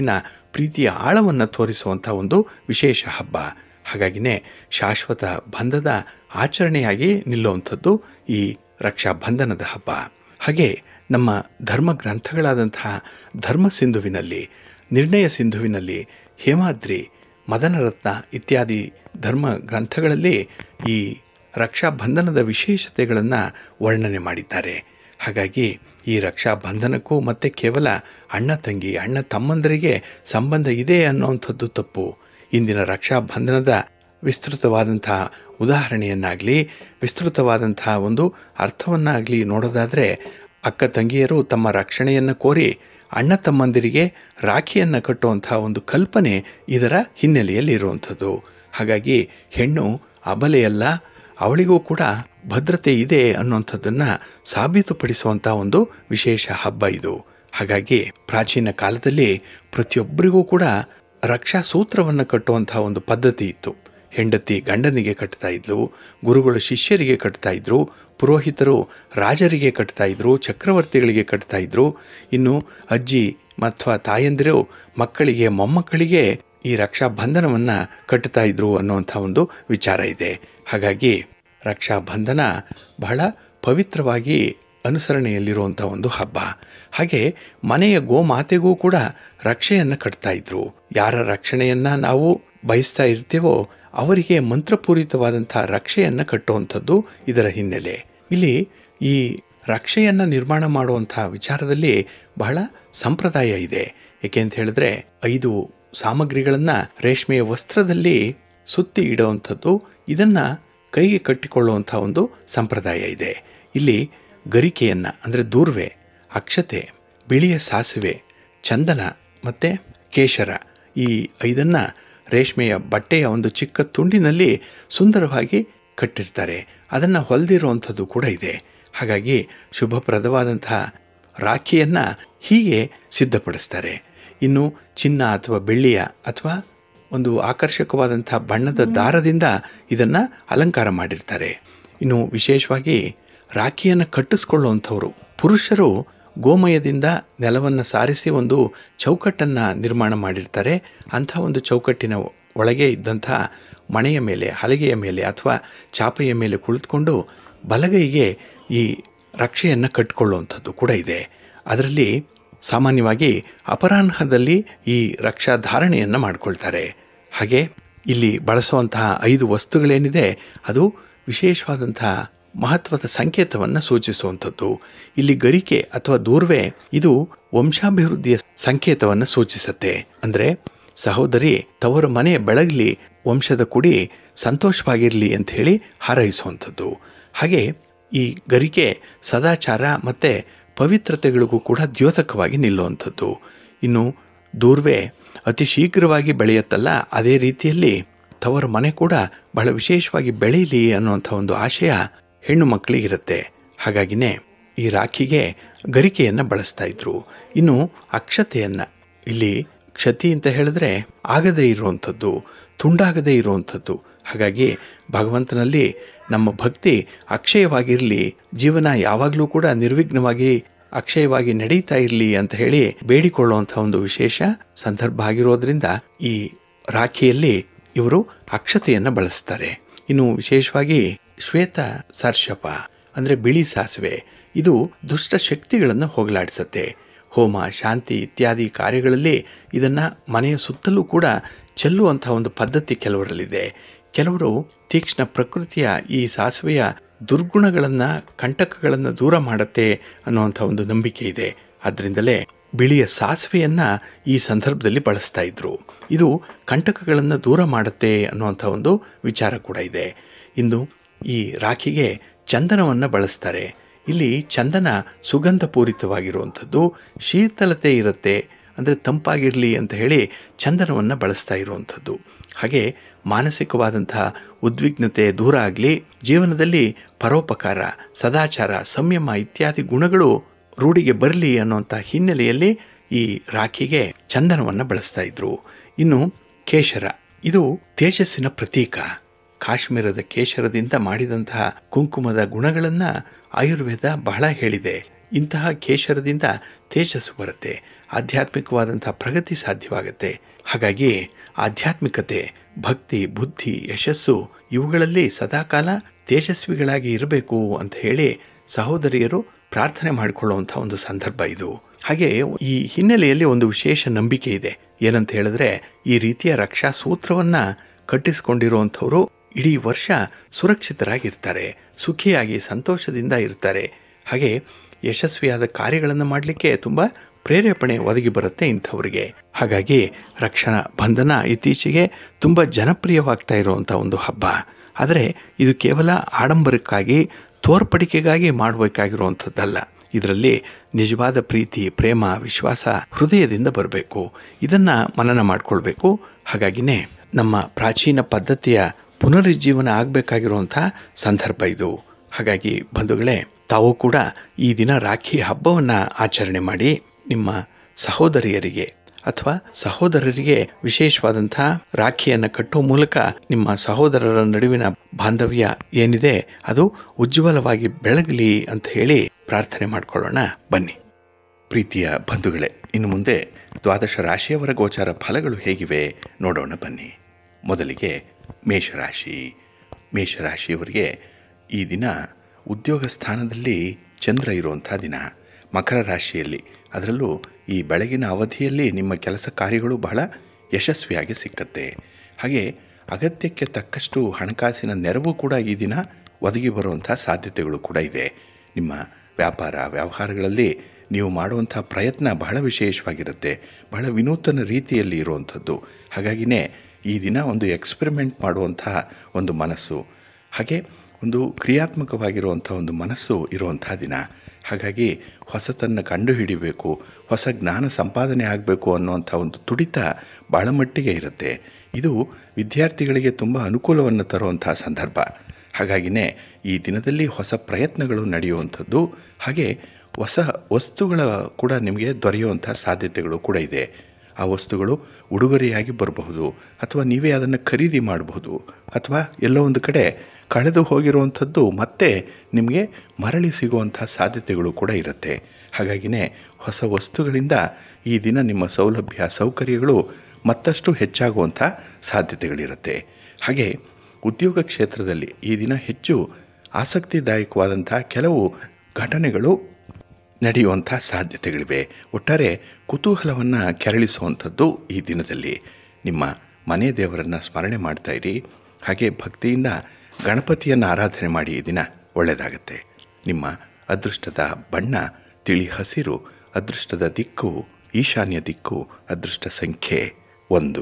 ಪ್ರೀತಿಯ ಆಳವನ್ನು ತೋರಿಸುವಂಥ ಒಂದು ವಿಶೇಷ ಹಬ್ಬ ಹಾಗಾಗಿನೇ ಶಾಶ್ವತ ಬಂಧದ ಆಚರಣೆಯಾಗಿ ನಿಲ್ಲುವಂಥದ್ದು ಈ ರಕ್ಷಾ ಬಂಧನದ ಹಬ್ಬ ಹಾಗೆ ನಮ್ಮ ಧರ್ಮ ಗ್ರಂಥಗಳಾದಂತಹ ಧರ್ಮ ಸಿಂಧುವಿನಲ್ಲಿ ನಿರ್ಣಯ ಸಿಂಧುವಿನಲ್ಲಿ ಹೇಮಾದ್ರಿ ಮದನರತ್ನ ಇತ್ಯಾದಿ ಧರ್ಮ ಗ್ರಂಥಗಳಲ್ಲಿ ಈ ರಕ್ಷಾ ಬಂಧನದ ವಿಶೇಷತೆಗಳನ್ನು ವರ್ಣನೆ ಮಾಡಿದ್ದಾರೆ ಹಾಗಾಗಿ ಈ ರಕ್ಷಾ ಬಂಧನಕ್ಕೂ ಮತ್ತೆ ಕೇವಲ ಅಣ್ಣ ತಂಗಿ ಅಣ್ಣ ತಮ್ಮಂದರಿಗೆ ಸಂಬಂಧ ಇದೆ ಅನ್ನುವಂಥದ್ದು ತಪ್ಪು ಇಂದಿನ ರಕ್ಷಾ ಬಂಧನದ ವಿಸ್ತೃತವಾದಂತಹ ಉದಾಹರಣೆಯನ್ನಾಗಲಿ ವಿಸ್ತೃತವಾದಂತಹ ಒಂದು ಅರ್ಥವನ್ನಾಗಲಿ ನೋಡೋದಾದರೆ ಅಕ್ಕ ತಂಗಿಯರು ತಮ್ಮ ರಕ್ಷಣೆಯನ್ನು ಕೋರಿ ಅಣ್ಣ ತಮ್ಮಂದಿರಿಗೆ ರಾಖಿಯನ್ನು ಕಟ್ಟುವಂತಹ ಒಂದು ಕಲ್ಪನೆ ಇದರ ಹಿನ್ನೆಲೆಯಲ್ಲಿ ಇರುವಂಥದ್ದು ಹಾಗಾಗಿ ಹೆಣ್ಣು ಅಬಲೆಯಲ್ಲ ಅವಳಿಗೂ ಕೂಡ ಭದ್ರತೆ ಇದೆ ಅನ್ನುವಂಥದ್ದನ್ನು ಸಾಬೀತುಪಡಿಸುವಂಥ ಒಂದು ವಿಶೇಷ ಹಬ್ಬ ಇದು ಹಾಗಾಗಿ ಪ್ರಾಚೀನ ಕಾಲದಲ್ಲಿ ಪ್ರತಿಯೊಬ್ಬರಿಗೂ ಕೂಡ ರಕ್ಷಾ ಸೂತ್ರವನ್ನು ಕಟ್ಟುವಂತಹ ಒಂದು ಪದ್ಧತಿ ಇತ್ತು ಹೆಂಡತಿ ಗಂಡನಿಗೆ ಕಟ್ತಾ ಇದ್ಲು ಗುರುಗಳು ಶಿಷ್ಯರಿಗೆ ಕಟ್ತಾ ಇದ್ರು ಪುರೋಹಿತರು ರಾಜರಿಗೆ ಕಟ್ತಾ ಇದ್ರು ಚಕ್ರವರ್ತಿಗಳಿಗೆ ಕಟ್ತಾ ಇದ್ರು ಇನ್ನು ಅಜ್ಜಿ ಅಥವಾ ತಾಯಂದಿರು ಮಕ್ಕಳಿಗೆ ಮೊಮ್ಮಕ್ಕಳಿಗೆ ಈ ರಕ್ಷಾ ಬಂಧನವನ್ನು ಕಟ್ತಾ ಇದ್ರು ಅನ್ನುವಂಥ ಒಂದು ವಿಚಾರ ಇದೆ ಹಾಗಾಗಿ ರಕ್ಷಾ ಬಂಧನ ಬಹಳ ಪವಿತ್ರವಾಗಿ ಅನುಸರಣೆಯಲ್ಲಿರುವಂಥ ಒಂದು ಹಬ್ಬ ಹಾಗೆ ಮನೆಯ ಗೋಮಾತೆಗೂ ಕೂಡ ರಕ್ಷೆಯನ್ನು ಕಟ್ತಾ ಇದ್ರು ಯಾರ ರಕ್ಷಣೆಯನ್ನು ನಾವು ಬಯಸ್ತಾ ಇರ್ತೀವೋ ಅವರಿಗೆ ಮಂತ್ರಪೂರಿತವಾದಂಥ ರಕ್ಷೆಯನ್ನು ಕಟ್ಟುವಂಥದ್ದು ಇದರ ಹಿನ್ನೆಲೆ ಇಲ್ಲಿ ಈ ರಕ್ಷೆಯನ್ನು ನಿರ್ಮಾಣ ಮಾಡುವಂಥ ವಿಚಾರದಲ್ಲಿ ಬಹಳ ಸಂಪ್ರದಾಯ ಇದೆ ಏಕೆ ಅಂತ ಹೇಳಿದ್ರೆ ಐದು ಸಾಮಗ್ರಿಗಳನ್ನು ರೇಷ್ಮೆಯ ವಸ್ತ್ರದಲ್ಲಿ ಸುತ್ತಿ ಇಡುವಂಥದ್ದು ಇದನ್ನು ಕೈಗೆ ಕಟ್ಟಿಕೊಳ್ಳುವಂಥ ಒಂದು ಸಂಪ್ರದಾಯ ಇದೆ ಇಲ್ಲಿ ಗರಿಕೆಯನ್ನು ಅಂದರೆ ದೂರ್ವೆ ಅಕ್ಷತೆ ಬಿಳಿಯ ಸಾಸಿವೆ ಚಂದನ ಮತ್ತು ಕೇಶರ ಈ ಐದನ್ನು ರೇಷ್ಮೆಯ ಬಟ್ಟೆಯ ಒಂದು ಚಿಕ್ಕ ತುಂಡಿನಲ್ಲಿ ಸುಂದರವಾಗಿ ಕಟ್ಟಿರ್ತಾರೆ ಅದನ್ನು ಹೊಲಿದಿರುವಂಥದ್ದು ಕೂಡ ಇದೆ ಹಾಗಾಗಿ ಶುಭಪ್ರದವಾದಂತಹ ರಾಖಿಯನ್ನು ಹೀಗೆ ಸಿದ್ಧಪಡಿಸ್ತಾರೆ ಇನ್ನು ಚಿನ್ನ ಅಥವಾ ಬೆಳ್ಳಿಯ ಅಥವಾ ಒಂದು ಆಕರ್ಷಕವಾದಂಥ ಬಣ್ಣದ ದಾರದಿಂದ ಇದನ್ನು ಅಲಂಕಾರ ಮಾಡಿರ್ತಾರೆ ಇನ್ನು ವಿಶೇಷವಾಗಿ ರಾಖಿಯನ್ನು ಕಟ್ಟಿಸ್ಕೊಳ್ಳುವಂಥವರು ಪುರುಷರು ಗೋಮಯದಿಂದ ನೆಲವನ್ನು ಸಾರಿಸಿ ಒಂದು ಚೌಕಟ್ಟನ್ನು ನಿರ್ಮಾಣ ಮಾಡಿರ್ತಾರೆ ಅಂಥ ಒಂದು ಚೌಕಟ್ಟಿನ ಒಳಗೆ ಇದ್ದಂಥ ಮಣೆಯ ಮೇಲೆ ಹಲಗೆಯ ಮೇಲೆ ಅಥವಾ ಚಾಪೆಯ ಮೇಲೆ ಕುಳಿತುಕೊಂಡು ಬಲಗೈಗೆ ಈ ರಕ್ಷೆಯನ್ನು ಕಟ್ಟಿಕೊಳ್ಳುವಂಥದ್ದು ಕೂಡ ಇದೆ ಅದರಲ್ಲಿ ಸಾಮಾನ್ಯವಾಗಿ ಅಪರಾಹ್ನದಲ್ಲಿ ಈ ರಕ್ಷಾ ಧಾರಣೆಯನ್ನು ಮಾಡಿಕೊಳ್ತಾರೆ ಹಾಗೆ ಇಲ್ಲಿ ಬಳಸುವಂತಹ ಐದು ವಸ್ತುಗಳೇನಿದೆ ಅದು ವಿಶೇಷವಾದಂತಹ ಮಹತ್ವದ ಸಂಕೇತವನ್ನು ಸೂಚಿಸುವಂಥದ್ದು ಇಲ್ಲಿ ಗರಿಕೆ ಅಥವಾ ದೂರ್ವೆ ಇದು ವಂಶಾಭಿವೃದ್ಧಿಯ ಸಂಕೇತವನ್ನು ಸೂಚಿಸುತ್ತೆ ಅಂದರೆ ಸಹೋದರಿ ತವರ ಮನೆ ಬೆಳಗಲಿ ವಂಶದ ಕುಡಿ ಸಂತೋಷವಾಗಿರಲಿ ಅಂತ ಹೇಳಿ ಹಾರೈಸುವಂಥದ್ದು ಹಾಗೆ ಈ ಗರಿಕೆ ಸದಾಚಾರ ಮತ್ತು ಪವಿತ್ರತೆಗಳಿಗೂ ಕೂಡ ದ್ಯೋತಕವಾಗಿ ನಿಲ್ಲುವಂಥದ್ದು ಇನ್ನು ದೂರ್ವೆ ಅತಿ ಶೀಘ್ರವಾಗಿ ಬೆಳೆಯುತ್ತಲ್ಲ ಅದೇ ರೀತಿಯಲ್ಲಿ ತವರ ಮನೆ ಕೂಡ ಬಹಳ ವಿಶೇಷವಾಗಿ ಬೆಳೀಲಿ ಅನ್ನುವಂಥ ಒಂದು ಆಶಯ ಹೆಣ್ಣು ಮಕ್ಕಳಿಗಿರುತ್ತೆ ಹಾಗಾಗಿನೇ ಈ ರಾಖಿಗೆ ಗರಿಕೆಯನ್ನು ಬಳಸ್ತಾ ಇದ್ರು ಇನ್ನು ಅಕ್ಷತೆಯನ್ನು ಇಲ್ಲಿ ಕ್ಷತಿ ಅಂತ ಹೇಳಿದ್ರೆ ಆಗದೇ ಇರುವಂಥದ್ದು ತುಂಡಾಗದೇ ಇರುವಂಥದ್ದು ಹಾಗಾಗಿ ಭಗವಂತನಲ್ಲಿ ನಮ್ಮ ಭಕ್ತಿ ಅಕ್ಷಯವಾಗಿರಲಿ ಜೀವನ ಯಾವಾಗಲೂ ಕೂಡ ನಿರ್ವಿಘ್ನವಾಗಿ ಅಕ್ಷಯವಾಗಿ ನಡೀತಾ ಇರಲಿ ಅಂತ ಹೇಳಿ ಬೇಡಿಕೊಳ್ಳುವಂಥ ಒಂದು ವಿಶೇಷ ಸಂದರ್ಭ ಆಗಿರೋದ್ರಿಂದ ಈ ರಾಖಿಯಲ್ಲಿ ಇವರು ಅಕ್ಷತೆಯನ್ನು ಬಳಸ್ತಾರೆ ಇನ್ನು ವಿಶೇಷವಾಗಿ ಶ್ವೇತ ಸರ್ಷಪ ಅಂದರೆ ಬಿಳಿ ಸಾಸಿವೆ ಇದು ದುಷ್ಟ ಶಕ್ತಿಗಳನ್ನು ಹೋಗಲಾಡಿಸುತ್ತೆ ಹೋಮ ಶಾಂತಿ ಇತ್ಯಾದಿ ಕಾರ್ಯಗಳಲ್ಲಿ ಇದನ್ನು ಮನೆಯ ಸುತ್ತಲೂ ಕೂಡ ಚೆಲ್ಲುವಂಥ ಒಂದು ಪದ್ಧತಿ ಕೆಲವರಲ್ಲಿದೆ ಕೆಲವರು ತೀಕ್ಷ್ಣ ಪ್ರಕೃತಿಯ ಈ ಸಾಸಿವೆಯ ದುರ್ಗುಣಗಳನ್ನು ಕಂಟಕಗಳನ್ನು ದೂರ ಮಾಡುತ್ತೆ ಅನ್ನುವಂಥ ಒಂದು ನಂಬಿಕೆ ಇದೆ ಆದ್ದರಿಂದಲೇ ಬಿಳಿಯ ಸಾಸಿವೆಯನ್ನು ಈ ಸಂದರ್ಭದಲ್ಲಿ ಬಳಸ್ತಾ ಇದ್ರು ಇದು ಕಂಟಕಗಳನ್ನು ದೂರ ಮಾಡುತ್ತೆ ಅನ್ನುವಂಥ ಒಂದು ವಿಚಾರ ಕೂಡ ಇದೆ ಇನ್ನು ಈ ರಾಖಿಗೆ ಚಂದನವನ್ನು ಬಳಸ್ತಾರೆ ಇಲ್ಲಿ ಚಂದನ ಸುಗಂಧಪೂರಿತವಾಗಿರುವಂಥದ್ದು ಶೀತಲತೆ ಇರುತ್ತೆ ಅಂದರೆ ತಂಪಾಗಿರಲಿ ಅಂತ ಹೇಳಿ ಚಂದನವನ್ನು ಬಳಸ್ತಾ ಇರುವಂಥದ್ದು ಹಾಗೆ ಮಾನಸಿಕವಾದಂತಹ ಉದ್ವಿಗ್ನತೆ ದೂರ ಆಗಲಿ ಜೀವನದಲ್ಲಿ ಪರೋಪಕಾರ ಸದಾಚಾರ ಸಂಯಮ ಇತ್ಯಾದಿ ಗುಣಗಳು ರೂಢಿಗೆ ಬರಲಿ ಅನ್ನುವಂಥ ಹಿನ್ನೆಲೆಯಲ್ಲಿ ಈ ರಾಖಿಗೆ ಚಂದನವನ್ನು ಬಳಸ್ತಾ ಇದ್ರು ಇನ್ನು ಕೇಶರ ಇದು ತೇಜಸ್ಸಿನ ಪ್ರತೀಕ ಕಾಶ್ಮೀರದ ಕೇಶರದಿಂದ ಮಾಡಿದಂತಹ ಕುಂಕುಮದ ಗುಣಗಳನ್ನು ಆಯುರ್ವೇದ ಬಹಳ ಹೇಳಿದೆ ಇಂತಹ ಕೇಶರದಿಂದ ತೇಜಸ್ಸು ಬರುತ್ತೆ ಆಧ್ಯಾತ್ಮಿಕವಾದಂಥ ಪ್ರಗತಿ ಸಾಧ್ಯವಾಗುತ್ತೆ ಹಾಗಾಗಿ ಆಧ್ಯಾತ್ಮಿಕತೆ ಭಕ್ತಿ ಬುದ್ಧಿ ಯಶಸ್ಸು ಇವುಗಳಲ್ಲಿ ಸದಾಕಾಲ ತೇಜಸ್ವಿಗಳಾಗಿ ಇರಬೇಕು ಅಂತ ಹೇಳಿ ಸಹೋದರಿಯರು ಪ್ರಾರ್ಥನೆ ಮಾಡಿಕೊಳ್ಳುವಂಥ ಒಂದು ಸಂದರ್ಭ ಇದು ಹಾಗೆ ಈ ಹಿನ್ನೆಲೆಯಲ್ಲಿ ಒಂದು ವಿಶೇಷ ನಂಬಿಕೆ ಇದೆ ಏನಂತ ಹೇಳಿದ್ರೆ ಈ ರೀತಿಯ ರಕ್ಷಾ ಸೂತ್ರವನ್ನ ಕಟ್ಟಿಸಿಕೊಂಡಿರುವಂಥವರು ಇಡೀ ವರ್ಷ ಸುರಕ್ಷಿತರಾಗಿರ್ತಾರೆ ಸುಖಿಯಾಗಿ ಸಂತೋಷದಿಂದ ಇರ್ತಾರೆ ಹಾಗೆ ಯಶಸ್ವಿಯಾದ ಕಾರ್ಯಗಳನ್ನು ಮಾಡಲಿಕ್ಕೆ ತುಂಬ ಪ್ರೇರೇಪಣೆ ಒದಗಿ ಬರುತ್ತೆ ಇಂಥವರಿಗೆ ಹಾಗಾಗಿ ರಕ್ಷಣಾ ಬಂಧನ ಇತ್ತೀಚೆಗೆ ತುಂಬ ಜನಪ್ರಿಯವಾಗ್ತಾ ಇರುವಂಥ ಒಂದು ಹಬ್ಬ ಆದರೆ ಇದು ಕೇವಲ ಆಡಂಬರಕ್ಕಾಗಿ ತೋರ್ಪಡಿಕೆಗಾಗಿ ಮಾಡಬೇಕಾಗಿರುವಂಥದ್ದಲ್ಲ ಇದರಲ್ಲಿ ನಿಜವಾದ ಪ್ರೀತಿ ಪ್ರೇಮ ವಿಶ್ವಾಸ ಹೃದಯದಿಂದ ಬರಬೇಕು ಇದನ್ನು ಮನನ ಮಾಡಿಕೊಳ್ಬೇಕು ಹಾಗಾಗಿನೇ ನಮ್ಮ ಪ್ರಾಚೀನ ಪದ್ಧತಿಯ ಪುನರುಜ್ಜೀವನ ಆಗಬೇಕಾಗಿರುವಂಥ ಸಂದರ್ಭ ಇದು ಹಾಗಾಗಿ ಬಂಧುಗಳೇ ತಾವು ಕೂಡ ಈ ದಿನ ರಾಖಿ ಹಬ್ಬವನ್ನು ಆಚರಣೆ ಮಾಡಿ ನಿಮ್ಮ ಸಹೋದರಿಯರಿಗೆ ಅಥವಾ ಸಹೋದರರಿಗೆ ವಿಶೇಷವಾದಂಥ ರಾಖಿಯನ್ನು ಕಟ್ಟುವ ಮೂಲಕ ನಿಮ್ಮ ಸಹೋದರರ ನಡುವಿನ ಬಾಂಧವ್ಯ ಏನಿದೆ ಅದು ಉಜ್ವಲವಾಗಿ ಬೆಳಗಲಿ ಅಂತ ಹೇಳಿ ಪ್ರಾರ್ಥನೆ ಮಾಡಿಕೊಳ್ಳೋಣ ಬನ್ನಿ ಪ್ರೀತಿಯ ಬಂಧುಗಳೇ ಇನ್ನು ಮುಂದೆ ದ್ವಾದಶ ರಾಶಿಯವರ ಗೋಚಾರ ಫಲಗಳು ಹೇಗಿವೆ ನೋಡೋಣ ಬನ್ನಿ ಮೊದಲಿಗೆ ಮೇಷರಾಶಿ ಮೇಷರಾಶಿಯವರಿಗೆ ಈ ದಿನ ಉದ್ಯೋಗ ಸ್ಥಾನದಲ್ಲಿ ಚಂದ್ರ ಇರುವಂಥ ದಿನ ಮಕರ ರಾಶಿಯಲ್ಲಿ ಅದರಲ್ಲೂ ಈ ಬೆಳಗಿನ ಅವಧಿಯಲ್ಲಿ ನಿಮ್ಮ ಕೆಲಸ ಕಾರ್ಯಗಳು ಬಹಳ ಯಶಸ್ವಿಯಾಗಿ ಸಿಕ್ಕತ್ತೆ ಹಾಗೆ ಅಗತ್ಯಕ್ಕೆ ತಕ್ಕಷ್ಟು ಹಣಕಾಸಿನ ನೆರವು ಕೂಡ ಈ ದಿನ ಒದಗಿ ಬರುವಂಥ ಸಾಧ್ಯತೆಗಳು ಕೂಡ ಇದೆ ನಿಮ್ಮ ವ್ಯಾಪಾರ ವ್ಯವಹಾರಗಳಲ್ಲಿ ನೀವು ಮಾಡುವಂಥ ಪ್ರಯತ್ನ ಬಹಳ ವಿಶೇಷವಾಗಿರುತ್ತೆ ಬಹಳ ವಿನೂತನ ರೀತಿಯಲ್ಲಿ ಇರುವಂಥದ್ದು ಹಾಗಾಗಿನೇ ಈ ದಿನ ಒಂದು ಎಕ್ಸ್ಪೆರಿಮೆಂಟ್ ಮಾಡುವಂತಹ ಒಂದು ಮನಸ್ಸು ಹಾಗೆ ಒಂದು ಕ್ರಿಯಾತ್ಮಕವಾಗಿರುವಂಥ ಒಂದು ಮನಸ್ಸು ಇರುವಂಥ ದಿನ ಹಾಗಾಗಿ ಹೊಸತನ್ನು ಕಂಡುಹಿಡಿಬೇಕು ಹೊಸ ಜ್ಞಾನ ಸಂಪಾದನೆ ಆಗಬೇಕು ಅನ್ನುವಂಥ ಒಂದು ತುಡಿತ ಭಾಳ ಮಟ್ಟಿಗೆ ಇರುತ್ತೆ ಇದು ವಿದ್ಯಾರ್ಥಿಗಳಿಗೆ ತುಂಬ ಅನುಕೂಲವನ್ನು ತರುವಂಥ ಸಂದರ್ಭ ಹಾಗಾಗಿನೇ ಈ ದಿನದಲ್ಲಿ ಹೊಸ ಪ್ರಯತ್ನಗಳು ನಡೆಯುವಂಥದ್ದು ಹಾಗೆ ಹೊಸ ವಸ್ತುಗಳ ಕೂಡ ನಿಮಗೆ ದೊರೆಯುವಂಥ ಸಾಧ್ಯತೆಗಳು ಕೂಡ ಇದೆ ಆ ವಸ್ತುಗಳು ಉಡುಗೊರೆಯಾಗಿ ಬರಬಹುದು ಅಥವಾ ನೀವೇ ಅದನ್ನು ಖರೀದಿ ಮಾಡಬಹುದು ಅಥವಾ ಎಲ್ಲೋ ಒಂದು ಕಡೆ ಕಳೆದು ಹೋಗಿರುವಂಥದ್ದು ಮತ್ತೆ ನಿಮಗೆ ಮರಳಿ ಸಿಗುವಂಥ ಸಾಧ್ಯತೆಗಳು ಕೂಡ ಇರುತ್ತೆ ಹಾಗಾಗಿನೇ ಹೊಸ ವಸ್ತುಗಳಿಂದ ಈ ದಿನ ನಿಮ್ಮ ಸೌಲಭ್ಯ ಸೌಕರ್ಯಗಳು ಮತ್ತಷ್ಟು ಹೆಚ್ಚಾಗುವಂಥ ಸಾಧ್ಯತೆಗಳಿರುತ್ತೆ ಹಾಗೆ ಉದ್ಯೋಗ ಕ್ಷೇತ್ರದಲ್ಲಿ ಈ ದಿನ ಹೆಚ್ಚು ಆಸಕ್ತಿದಾಯಕವಾದಂಥ ಕೆಲವು ಘಟನೆಗಳು ನಡೆಯುವಂಥ ಸಾಧ್ಯತೆಗಳಿವೆ ಒಟ್ಟಾರೆ ಕುತೂಹಲವನ್ನು ಕೆರಳಿಸುವಂಥದ್ದು ಈ ದಿನದಲ್ಲಿ ನಿಮ್ಮ ಮನೆ ದೇವರನ್ನು ಸ್ಮರಣೆ ಮಾಡ್ತಾ ಇರಿ ಹಾಗೆ ಭಕ್ತಿಯಿಂದ ಗಣಪತಿಯನ್ನು ಆರಾಧನೆ ಮಾಡಿ ಈ ದಿನ ಒಳ್ಳೆಯದಾಗತ್ತೆ ನಿಮ್ಮ ಅದೃಷ್ಟದ ಬಣ್ಣ ತಿಳಿ ಹಸಿರು ಅದೃಷ್ಟದ ದಿಕ್ಕು ಈಶಾನ್ಯ ದಿಕ್ಕು ಅದೃಷ್ಟ ಸಂಖ್ಯೆ ಒಂದು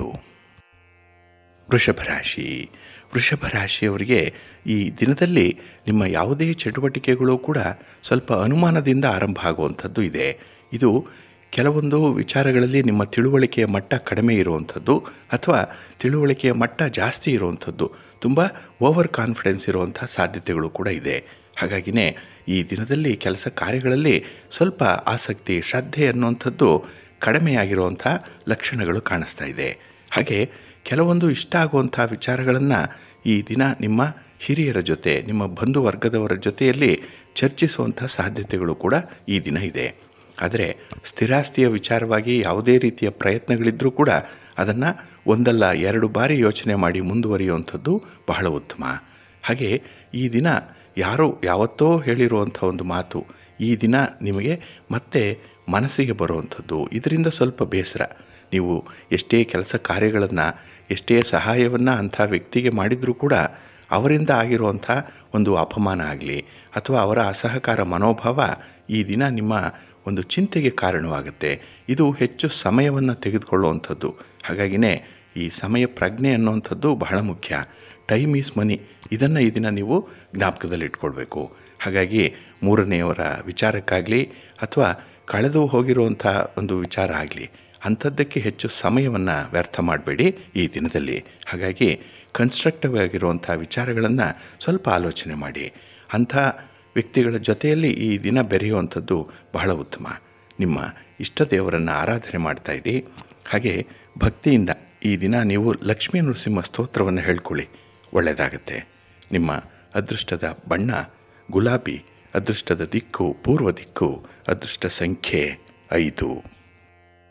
ವೃಷಭ ರಾಶಿ ವೃಷಭ ರಾಶಿಯವರಿಗೆ ಈ ದಿನದಲ್ಲಿ ನಿಮ್ಮ ಯಾವುದೇ ಚಟುವಟಿಕೆಗಳು ಕೂಡ ಸ್ವಲ್ಪ ಅನುಮಾನದಿಂದ ಆರಂಭ ಆಗುವಂಥದ್ದು ಇದೆ ಇದು ಕೆಲವೊಂದು ವಿಚಾರಗಳಲ್ಲಿ ನಿಮ್ಮ ತಿಳುವಳಿಕೆಯ ಮಟ್ಟ ಕಡಿಮೆ ಇರುವಂಥದ್ದು ಅಥವಾ ತಿಳುವಳಿಕೆಯ ಮಟ್ಟ ಜಾಸ್ತಿ ಇರುವಂಥದ್ದು ತುಂಬ ಓವರ್ ಕಾನ್ಫಿಡೆನ್ಸ್ ಇರುವಂಥ ಸಾಧ್ಯತೆಗಳು ಕೂಡ ಇದೆ ಹಾಗಾಗಿನೇ ಈ ದಿನದಲ್ಲಿ ಕೆಲಸ ಕಾರ್ಯಗಳಲ್ಲಿ ಸ್ವಲ್ಪ ಆಸಕ್ತಿ ಶ್ರದ್ಧೆ ಅನ್ನುವಂಥದ್ದು ಕಡಿಮೆಯಾಗಿರುವಂಥ ಲಕ್ಷಣಗಳು ಕಾಣಿಸ್ತಾ ಇದೆ ಹಾಗೆ ಕೆಲವೊಂದು ಇಷ್ಟ ಆಗುವಂಥ ವಿಚಾರಗಳನ್ನು ಈ ದಿನ ನಿಮ್ಮ ಹಿರಿಯರ ಜೊತೆ ನಿಮ್ಮ ಬಂಧು ವರ್ಗದವರ ಜೊತೆಯಲ್ಲಿ ಚರ್ಚಿಸುವಂಥ ಸಾಧ್ಯತೆಗಳು ಕೂಡ ಈ ದಿನ ಇದೆ ಆದರೆ ಸ್ಥಿರಾಸ್ತಿಯ ವಿಚಾರವಾಗಿ ಯಾವುದೇ ರೀತಿಯ ಪ್ರಯತ್ನಗಳಿದ್ದರೂ ಕೂಡ ಅದನ್ನು ಒಂದಲ್ಲ ಎರಡು ಬಾರಿ ಯೋಚನೆ ಮಾಡಿ ಮುಂದುವರಿಯುವಂಥದ್ದು ಬಹಳ ಉತ್ತಮ ಹಾಗೆ ಈ ದಿನ ಯಾರೋ ಯಾವತ್ತೋ ಹೇಳಿರುವಂಥ ಒಂದು ಮಾತು ಈ ದಿನ ನಿಮಗೆ ಮತ್ತೆ ಮನಸ್ಸಿಗೆ ಬರುವಂಥದ್ದು ಇದರಿಂದ ಸ್ವಲ್ಪ ಬೇಸರ ನೀವು ಎಷ್ಟೇ ಕೆಲಸ ಕಾರ್ಯಗಳನ್ನು ಎಷ್ಟೇ ಸಹಾಯವನ್ನು ಅಂಥ ವ್ಯಕ್ತಿಗೆ ಮಾಡಿದರೂ ಕೂಡ ಅವರಿಂದ ಆಗಿರುವಂಥ ಒಂದು ಅಪಮಾನ ಆಗಲಿ ಅಥವಾ ಅವರ ಅಸಹಕಾರ ಮನೋಭಾವ ಈ ದಿನ ನಿಮ್ಮ ಒಂದು ಚಿಂತೆಗೆ ಕಾರಣವಾಗುತ್ತೆ ಇದು ಹೆಚ್ಚು ಸಮಯವನ್ನು ತೆಗೆದುಕೊಳ್ಳುವಂಥದ್ದು ಹಾಗಾಗಿನೇ ಈ ಸಮಯ ಪ್ರಜ್ಞೆ ಅನ್ನುವಂಥದ್ದು ಬಹಳ ಮುಖ್ಯ ಟೈಮ್ ಈಸ್ ಮನಿ ಇದನ್ನು ಈ ದಿನ ನೀವು ಜ್ಞಾಪಕದಲ್ಲಿಟ್ಕೊಳ್ಬೇಕು ಹಾಗಾಗಿ ಮೂರನೆಯವರ ವಿಚಾರಕ್ಕಾಗಲಿ ಅಥವಾ ಕಳೆದು ಹೋಗಿರುವಂಥ ಒಂದು ವಿಚಾರ ಆಗಲಿ ಅಂಥದ್ದಕ್ಕೆ ಹೆಚ್ಚು ಸಮಯವನ್ನು ವ್ಯರ್ಥ ಮಾಡಬೇಡಿ ಈ ದಿನದಲ್ಲಿ ಹಾಗಾಗಿ ಕನ್ಸ್ಟ್ರಕ್ಟಿವ್ ಆಗಿರುವಂಥ ವಿಚಾರಗಳನ್ನು ಸ್ವಲ್ಪ ಆಲೋಚನೆ ಮಾಡಿ ಅಂಥ ವ್ಯಕ್ತಿಗಳ ಜೊತೆಯಲ್ಲಿ ಈ ದಿನ ಬೆರೆಯುವಂಥದ್ದು ಬಹಳ ಉತ್ತಮ ನಿಮ್ಮ ಇಷ್ಟ ದೇವರನ್ನು ಆರಾಧನೆ ಮಾಡ್ತಾ ಇರಿ ಹಾಗೆ ಭಕ್ತಿಯಿಂದ ಈ ದಿನ ನೀವು ಲಕ್ಷ್ಮೀ ನರಸಿಂಹ ಸ್ತೋತ್ರವನ್ನು ಹೇಳ್ಕೊಳ್ಳಿ ಒಳ್ಳೆಯದಾಗತ್ತೆ ನಿಮ್ಮ ಅದೃಷ್ಟದ ಬಣ್ಣ ಗುಲಾಬಿ ಅದೃಷ್ಟದ ದಿಕ್ಕು ಪೂರ್ವ ದಿಕ್ಕು ಅದೃಷ್ಟ ಸಂಖ್ಯೆ ಐದು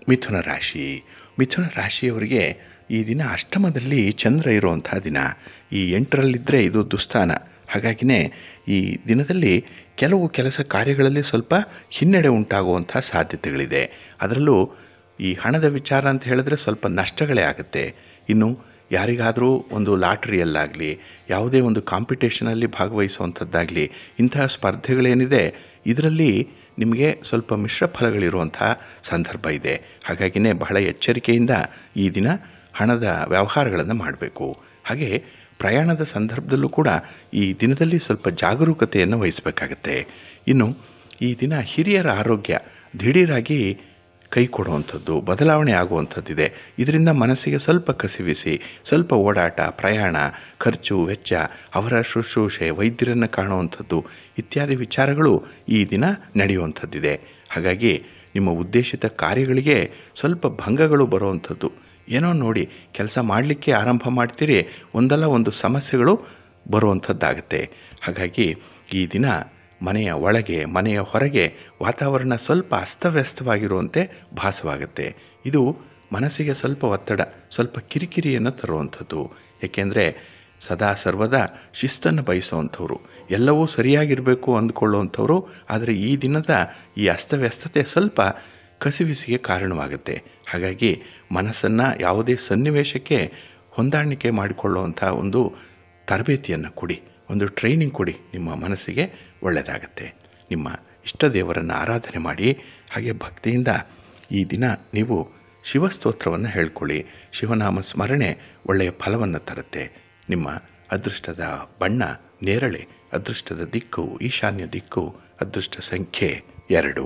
ಮಿಥುನ ರಾಶಿ ಮಿಥುನ ರಾಶಿಯವರಿಗೆ ಈ ದಿನ ಅಷ್ಟಮದಲ್ಲಿ ಚಂದ್ರ ಇರುವಂಥ ದಿನ ಈ ಎಂಟರಲ್ಲಿದ್ದರೆ ಇದು ದುಸ್ಥಾನ ಹಾಗಾಗಿನೇ ಈ ದಿನದಲ್ಲಿ ಕೆಲವು ಕೆಲಸ ಕಾರ್ಯಗಳಲ್ಲಿ ಸ್ವಲ್ಪ ಹಿನ್ನಡೆ ಉಂಟಾಗುವಂಥ ಸಾಧ್ಯತೆಗಳಿದೆ ಅದರಲ್ಲೂ ಈ ಹಣದ ವಿಚಾರ ಅಂತ ಹೇಳಿದ್ರೆ ಸ್ವಲ್ಪ ನಷ್ಟಗಳೇ ಆಗುತ್ತೆ ಇನ್ನು ಯಾರಿಗಾದರೂ ಒಂದು ಲಾಟ್ರಿಯಲ್ಲಾಗಲಿ ಯಾವುದೇ ಒಂದು ಕಾಂಪಿಟೇಷನಲ್ಲಿ ಭಾಗವಹಿಸುವಂಥದ್ದಾಗಲಿ ಇಂತಹ ಸ್ಪರ್ಧೆಗಳೇನಿದೆ ಇದರಲ್ಲಿ ನಿಮಗೆ ಸ್ವಲ್ಪ ಮಿಶ್ರ ಫಲಗಳಿರುವಂಥ ಸಂದರ್ಭ ಇದೆ ಹಾಗಾಗಿನೇ ಬಹಳ ಎಚ್ಚರಿಕೆಯಿಂದ ಈ ದಿನ ಹಣದ ವ್ಯವಹಾರಗಳನ್ನು ಮಾಡಬೇಕು ಹಾಗೆ ಪ್ರಯಾಣದ ಸಂದರ್ಭದಲ್ಲೂ ಕೂಡ ಈ ದಿನದಲ್ಲಿ ಸ್ವಲ್ಪ ಜಾಗರೂಕತೆಯನ್ನು ವಹಿಸಬೇಕಾಗತ್ತೆ ಇನ್ನು ಈ ದಿನ ಹಿರಿಯರ ಆರೋಗ್ಯ ದಿಢೀರಾಗಿ ಕೈ ಕೊಡುವಂಥದ್ದು ಬದಲಾವಣೆ ಆಗುವಂಥದ್ದಿದೆ ಇದರಿಂದ ಮನಸ್ಸಿಗೆ ಸ್ವಲ್ಪ ಕಸಿವಿಸಿ ಸ್ವಲ್ಪ ಓಡಾಟ ಪ್ರಯಾಣ ಖರ್ಚು ವೆಚ್ಚ ಅವರ ಶುಶ್ರೂಷೆ ವೈದ್ಯರನ್ನು ಕಾಣುವಂಥದ್ದು ಇತ್ಯಾದಿ ವಿಚಾರಗಳು ಈ ದಿನ ನಡೆಯುವಂಥದ್ದಿದೆ ಹಾಗಾಗಿ ನಿಮ್ಮ ಉದ್ದೇಶಿತ ಕಾರ್ಯಗಳಿಗೆ ಸ್ವಲ್ಪ ಭಂಗಗಳು ಬರುವಂಥದ್ದು ಏನೋ ನೋಡಿ ಕೆಲಸ ಮಾಡಲಿಕ್ಕೆ ಆರಂಭ ಮಾಡ್ತೀರಿ ಒಂದಲ್ಲ ಒಂದು ಸಮಸ್ಯೆಗಳು ಬರುವಂಥದ್ದಾಗತ್ತೆ ಹಾಗಾಗಿ ಈ ದಿನ ಮನೆಯ ಒಳಗೆ ಮನೆಯ ಹೊರಗೆ ವಾತಾವರಣ ಸ್ವಲ್ಪ ಅಸ್ತವ್ಯಸ್ತವಾಗಿರುವಂತೆ ಭಾಸವಾಗುತ್ತೆ ಇದು ಮನಸ್ಸಿಗೆ ಸ್ವಲ್ಪ ಒತ್ತಡ ಸ್ವಲ್ಪ ಕಿರಿಕಿರಿಯನ್ನು ತರುವಂಥದ್ದು ಏಕೆಂದರೆ ಸದಾ ಸರ್ವದಾ ಶಿಸ್ತನ್ನು ಬಯಸುವಂಥವ್ರು ಎಲ್ಲವೂ ಸರಿಯಾಗಿರಬೇಕು ಅಂದ್ಕೊಳ್ಳುವಂಥವ್ರು ಆದರೆ ಈ ದಿನದ ಈ ಅಸ್ತವ್ಯಸ್ತತೆ ಸ್ವಲ್ಪ ಕಸಿವಿಸಿಗೆ ಕಾರಣವಾಗುತ್ತೆ ಹಾಗಾಗಿ ಮನಸ್ಸನ್ನು ಯಾವುದೇ ಸನ್ನಿವೇಶಕ್ಕೆ ಹೊಂದಾಣಿಕೆ ಮಾಡಿಕೊಳ್ಳುವಂಥ ಒಂದು ತರಬೇತಿಯನ್ನು ಕೊಡಿ ಒಂದು ಟ್ರೈನಿಂಗ್ ಕೊಡಿ ನಿಮ್ಮ ಮನಸ್ಸಿಗೆ ಒಳ್ಳೆಯದಾಗತ್ತೆ ನಿಮ್ಮ ಇಷ್ಟ ದೇವರನ್ನು ಆರಾಧನೆ ಮಾಡಿ ಹಾಗೆ ಭಕ್ತಿಯಿಂದ ಈ ದಿನ ನೀವು ಶಿವಸ್ತೋತ್ರವನ್ನು ಹೇಳ್ಕೊಳ್ಳಿ ಶಿವನಾಮ ಸ್ಮರಣೆ ಒಳ್ಳೆಯ ಫಲವನ್ನು ತರುತ್ತೆ ನಿಮ್ಮ ಅದೃಷ್ಟದ ಬಣ್ಣ ನೇರಳೆ ಅದೃಷ್ಟದ ದಿಕ್ಕು ಈಶಾನ್ಯ ದಿಕ್ಕು ಅದೃಷ್ಟ ಸಂಖ್ಯೆ ಎರಡು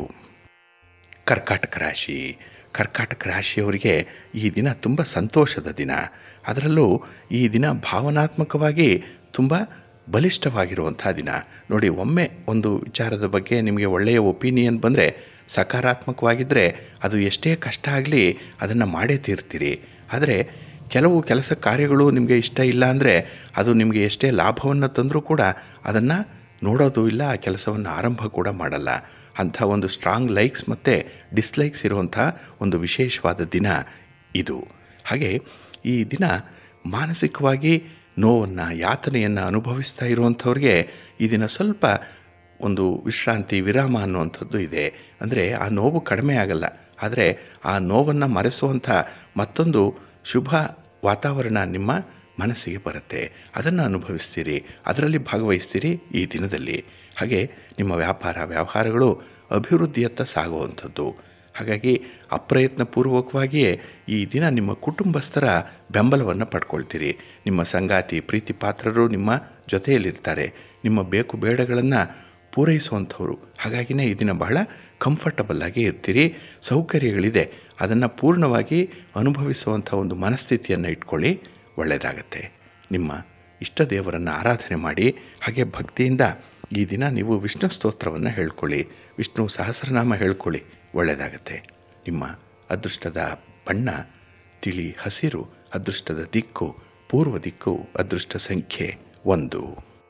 ಕರ್ಕಾಟಕ ರಾಶಿ ಕರ್ಕಾಟಕ ರಾಶಿಯವರಿಗೆ ಈ ದಿನ ತುಂಬ ಸಂತೋಷದ ದಿನ ಅದರಲ್ಲೂ ಈ ದಿನ ಭಾವನಾತ್ಮಕವಾಗಿ ತುಂಬ ಬಲಿಷ್ಠವಾಗಿರುವಂಥ ದಿನ ನೋಡಿ ಒಮ್ಮೆ ಒಂದು ವಿಚಾರದ ಬಗ್ಗೆ ನಿಮಗೆ ಒಳ್ಳೆಯ ಒಪಿನಿಯನ್ ಬಂದರೆ ಸಕಾರಾತ್ಮಕವಾಗಿದ್ದರೆ ಅದು ಎಷ್ಟೇ ಕಷ್ಟ ಆಗಲಿ ಅದನ್ನು ಮಾಡೇ ತೀರ್ತೀರಿ ಆದರೆ ಕೆಲವು ಕೆಲಸ ಕಾರ್ಯಗಳು ನಿಮಗೆ ಇಷ್ಟ ಇಲ್ಲ ಅಂದರೆ ಅದು ನಿಮಗೆ ಎಷ್ಟೇ ಲಾಭವನ್ನು ತಂದರೂ ಕೂಡ ಅದನ್ನು ನೋಡೋದು ಇಲ್ಲ ಆ ಕೆಲಸವನ್ನು ಆರಂಭ ಕೂಡ ಮಾಡಲ್ಲ ಅಂಥ ಒಂದು ಸ್ಟ್ರಾಂಗ್ ಲೈಕ್ಸ್ ಮತ್ತು ಡಿಸ್ಲೈಕ್ಸ್ ಇರುವಂಥ ಒಂದು ವಿಶೇಷವಾದ ದಿನ ಇದು ಹಾಗೆ ಈ ದಿನ ಮಾನಸಿಕವಾಗಿ ನೋವನ್ನು ಯಾತನೆಯನ್ನು ಅನುಭವಿಸ್ತಾ ಇರುವಂಥವ್ರಿಗೆ ಈ ದಿನ ಸ್ವಲ್ಪ ಒಂದು ವಿಶ್ರಾಂತಿ ವಿರಾಮ ಅನ್ನುವಂಥದ್ದು ಇದೆ ಅಂದರೆ ಆ ನೋವು ಕಡಿಮೆ ಆಗಲ್ಲ ಆದರೆ ಆ ನೋವನ್ನು ಮರೆಸುವಂಥ ಮತ್ತೊಂದು ಶುಭ ವಾತಾವರಣ ನಿಮ್ಮ ಮನಸ್ಸಿಗೆ ಬರುತ್ತೆ ಅದನ್ನು ಅನುಭವಿಸ್ತೀರಿ ಅದರಲ್ಲಿ ಭಾಗವಹಿಸ್ತೀರಿ ಈ ದಿನದಲ್ಲಿ ಹಾಗೆ ನಿಮ್ಮ ವ್ಯಾಪಾರ ವ್ಯವಹಾರಗಳು ಅಭಿವೃದ್ಧಿಯತ್ತ ಸಾಗುವಂಥದ್ದು ಹಾಗಾಗಿ ಅಪ್ರಯತ್ನಪೂರ್ವಕವಾಗಿಯೇ ಈ ದಿನ ನಿಮ್ಮ ಕುಟುಂಬಸ್ಥರ ಬೆಂಬಲವನ್ನು ಪಡ್ಕೊಳ್ತೀರಿ ನಿಮ್ಮ ಸಂಗಾತಿ ಪ್ರೀತಿ ಪಾತ್ರರು ನಿಮ್ಮ ಜೊತೆಯಲ್ಲಿರ್ತಾರೆ ನಿಮ್ಮ ಬೇಕು ಬೇಡಗಳನ್ನು ಪೂರೈಸುವಂಥವ್ರು ಹಾಗಾಗಿನೇ ಈ ದಿನ ಬಹಳ ಕಂಫರ್ಟಬಲ್ ಆಗಿ ಇರ್ತೀರಿ ಸೌಕರ್ಯಗಳಿದೆ ಅದನ್ನು ಪೂರ್ಣವಾಗಿ ಅನುಭವಿಸುವಂಥ ಒಂದು ಮನಸ್ಥಿತಿಯನ್ನು ಇಟ್ಕೊಳ್ಳಿ ಒಳ್ಳೆಯದಾಗತ್ತೆ ನಿಮ್ಮ ಇಷ್ಟ ದೇವರನ್ನು ಆರಾಧನೆ ಮಾಡಿ ಹಾಗೆ ಭಕ್ತಿಯಿಂದ ಈ ದಿನ ನೀವು ವಿಷ್ಣು ಸ್ತೋತ್ರವನ್ನು ಹೇಳ್ಕೊಳ್ಳಿ ವಿಷ್ಣು ಸಹಸ್ರನಾಮ ಹೇಳ್ಕೊಳ್ಳಿ ಒಳ್ಳೆಯದಾಗತ್ತೆ ನಿಮ್ಮ ಅದೃಷ್ಟದ ಬಣ್ಣ ತಿಳಿ ಹಸಿರು ಅದೃಷ್ಟದ ದಿಕ್ಕು ಪೂರ್ವ ದಿಕ್ಕು ಅದೃಷ್ಟ ಸಂಖ್ಯೆ ಒಂದು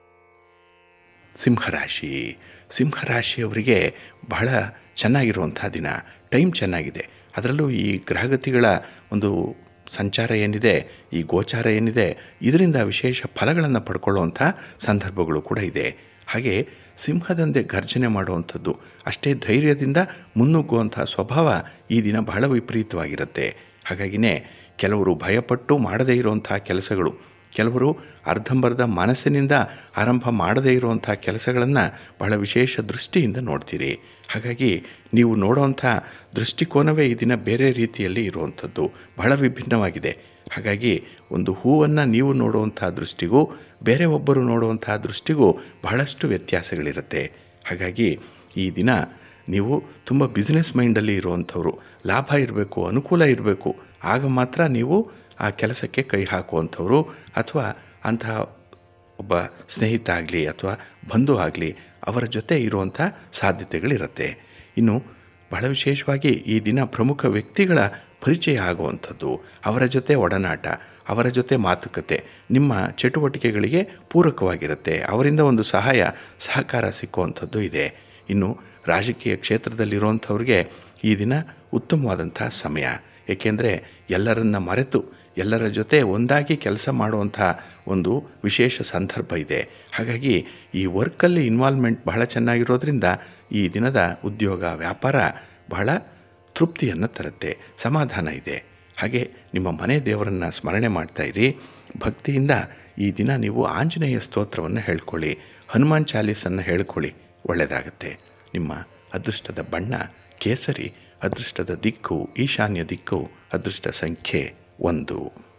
ಸಿಂಹರಾಶಿ ಸಿಂಹರಾಶಿಯವರಿಗೆ ಬಹಳ ಚೆನ್ನಾಗಿರುವಂಥ ದಿನ ಟೈಮ್ ಚೆನ್ನಾಗಿದೆ ಅದರಲ್ಲೂ ಈ ಗ್ರಹಗತಿಗಳ ಒಂದು ಸಂಚಾರ ಏನಿದೆ ಈ ಗೋಚಾರ ಏನಿದೆ ಇದರಿಂದ ವಿಶೇಷ ಫಲಗಳನ್ನು ಪಡ್ಕೊಳ್ಳುವಂಥ ಸಂದರ್ಭಗಳು ಕೂಡ ಇದೆ ಹಾಗೆ ಸಿಂಹದಂತೆ ಗರ್ಜನೆ ಮಾಡುವಂಥದ್ದು ಅಷ್ಟೇ ಧೈರ್ಯದಿಂದ ಮುನ್ನುಗ್ಗುವಂಥ ಸ್ವಭಾವ ಈ ದಿನ ಬಹಳ ವಿಪರೀತವಾಗಿರುತ್ತೆ ಹಾಗಾಗಿನೇ ಕೆಲವರು ಭಯಪಟ್ಟು ಮಾಡದೇ ಇರುವಂಥ ಕೆಲಸಗಳು ಕೆಲವರು ಅರ್ಧಂಬರ್ಧ ಮನಸ್ಸಿನಿಂದ ಆರಂಭ ಮಾಡದೇ ಇರುವಂಥ ಕೆಲಸಗಳನ್ನು ಬಹಳ ವಿಶೇಷ ದೃಷ್ಟಿಯಿಂದ ನೋಡ್ತೀರಿ ಹಾಗಾಗಿ ನೀವು ನೋಡುವಂಥ ದೃಷ್ಟಿಕೋನವೇ ಈ ದಿನ ಬೇರೆ ರೀತಿಯಲ್ಲಿ ಇರುವಂಥದ್ದು ಬಹಳ ವಿಭಿನ್ನವಾಗಿದೆ ಹಾಗಾಗಿ ಒಂದು ಹೂವನ್ನು ನೀವು ನೋಡುವಂಥ ದೃಷ್ಟಿಗೂ ಬೇರೆ ಒಬ್ಬರು ನೋಡುವಂಥ ದೃಷ್ಟಿಗೂ ಬಹಳಷ್ಟು ವ್ಯತ್ಯಾಸಗಳಿರುತ್ತೆ ಹಾಗಾಗಿ ಈ ದಿನ ನೀವು ತುಂಬ ಬಿಸ್ನೆಸ್ ಮೈಂಡಲ್ಲಿ ಇರುವಂಥವ್ರು ಲಾಭ ಇರಬೇಕು ಅನುಕೂಲ ಇರಬೇಕು ಆಗ ಮಾತ್ರ ನೀವು ಆ ಕೆಲಸಕ್ಕೆ ಕೈ ಹಾಕುವಂಥವ್ರು ಅಥವಾ ಅಂತಹ ಒಬ್ಬ ಸ್ನೇಹಿತ ಆಗಲಿ ಅಥವಾ ಬಂಧು ಆಗಲಿ ಅವರ ಜೊತೆ ಇರುವಂಥ ಸಾಧ್ಯತೆಗಳಿರುತ್ತೆ ಇನ್ನು ಬಹಳ ವಿಶೇಷವಾಗಿ ಈ ದಿನ ಪ್ರಮುಖ ವ್ಯಕ್ತಿಗಳ ಪರಿಚಯ ಆಗುವಂಥದ್ದು ಅವರ ಜೊತೆ ಒಡನಾಟ ಅವರ ಜೊತೆ ಮಾತುಕತೆ ನಿಮ್ಮ ಚಟುವಟಿಕೆಗಳಿಗೆ ಪೂರಕವಾಗಿರುತ್ತೆ ಅವರಿಂದ ಒಂದು ಸಹಾಯ ಸಹಕಾರ ಸಿಕ್ಕುವಂಥದ್ದು ಇದೆ ಇನ್ನು ರಾಜಕೀಯ ಕ್ಷೇತ್ರದಲ್ಲಿರುವಂಥವ್ರಿಗೆ ಈ ದಿನ ಉತ್ತಮವಾದಂಥ ಸಮಯ ಏಕೆಂದರೆ ಎಲ್ಲರನ್ನ ಮರೆತು ಎಲ್ಲರ ಜೊತೆ ಒಂದಾಗಿ ಕೆಲಸ ಮಾಡುವಂಥ ಒಂದು ವಿಶೇಷ ಸಂದರ್ಭ ಇದೆ ಹಾಗಾಗಿ ಈ ವರ್ಕಲ್ಲಿ ಇನ್ವಾಲ್ವ್ಮೆಂಟ್ ಬಹಳ ಚೆನ್ನಾಗಿರೋದ್ರಿಂದ ಈ ದಿನದ ಉದ್ಯೋಗ ವ್ಯಾಪಾರ ಬಹಳ ತೃಪ್ತಿಯನ್ನು ತರುತ್ತೆ ಸಮಾಧಾನ ಇದೆ ಹಾಗೆ ನಿಮ್ಮ ಮನೆ ದೇವರನ್ನು ಸ್ಮರಣೆ ಮಾಡ್ತಾ ಇರಿ ಭಕ್ತಿಯಿಂದ ಈ ದಿನ ನೀವು ಆಂಜನೇಯ ಸ್ತೋತ್ರವನ್ನು ಹೇಳ್ಕೊಳ್ಳಿ ಹನುಮಾನ್ ಚಾಲೀಸನ್ನು ಹೇಳ್ಕೊಳ್ಳಿ ಒಳ್ಳೆಯದಾಗತ್ತೆ ನಿಮ್ಮ ಅದೃಷ್ಟದ ಬಣ್ಣ ಕೇಸರಿ ಅದೃಷ್ಟದ ದಿಕ್ಕು ಈಶಾನ್ಯ ದಿಕ್ಕು ಅದೃಷ್ಟ ಸಂಖ್ಯೆ ಒಂದು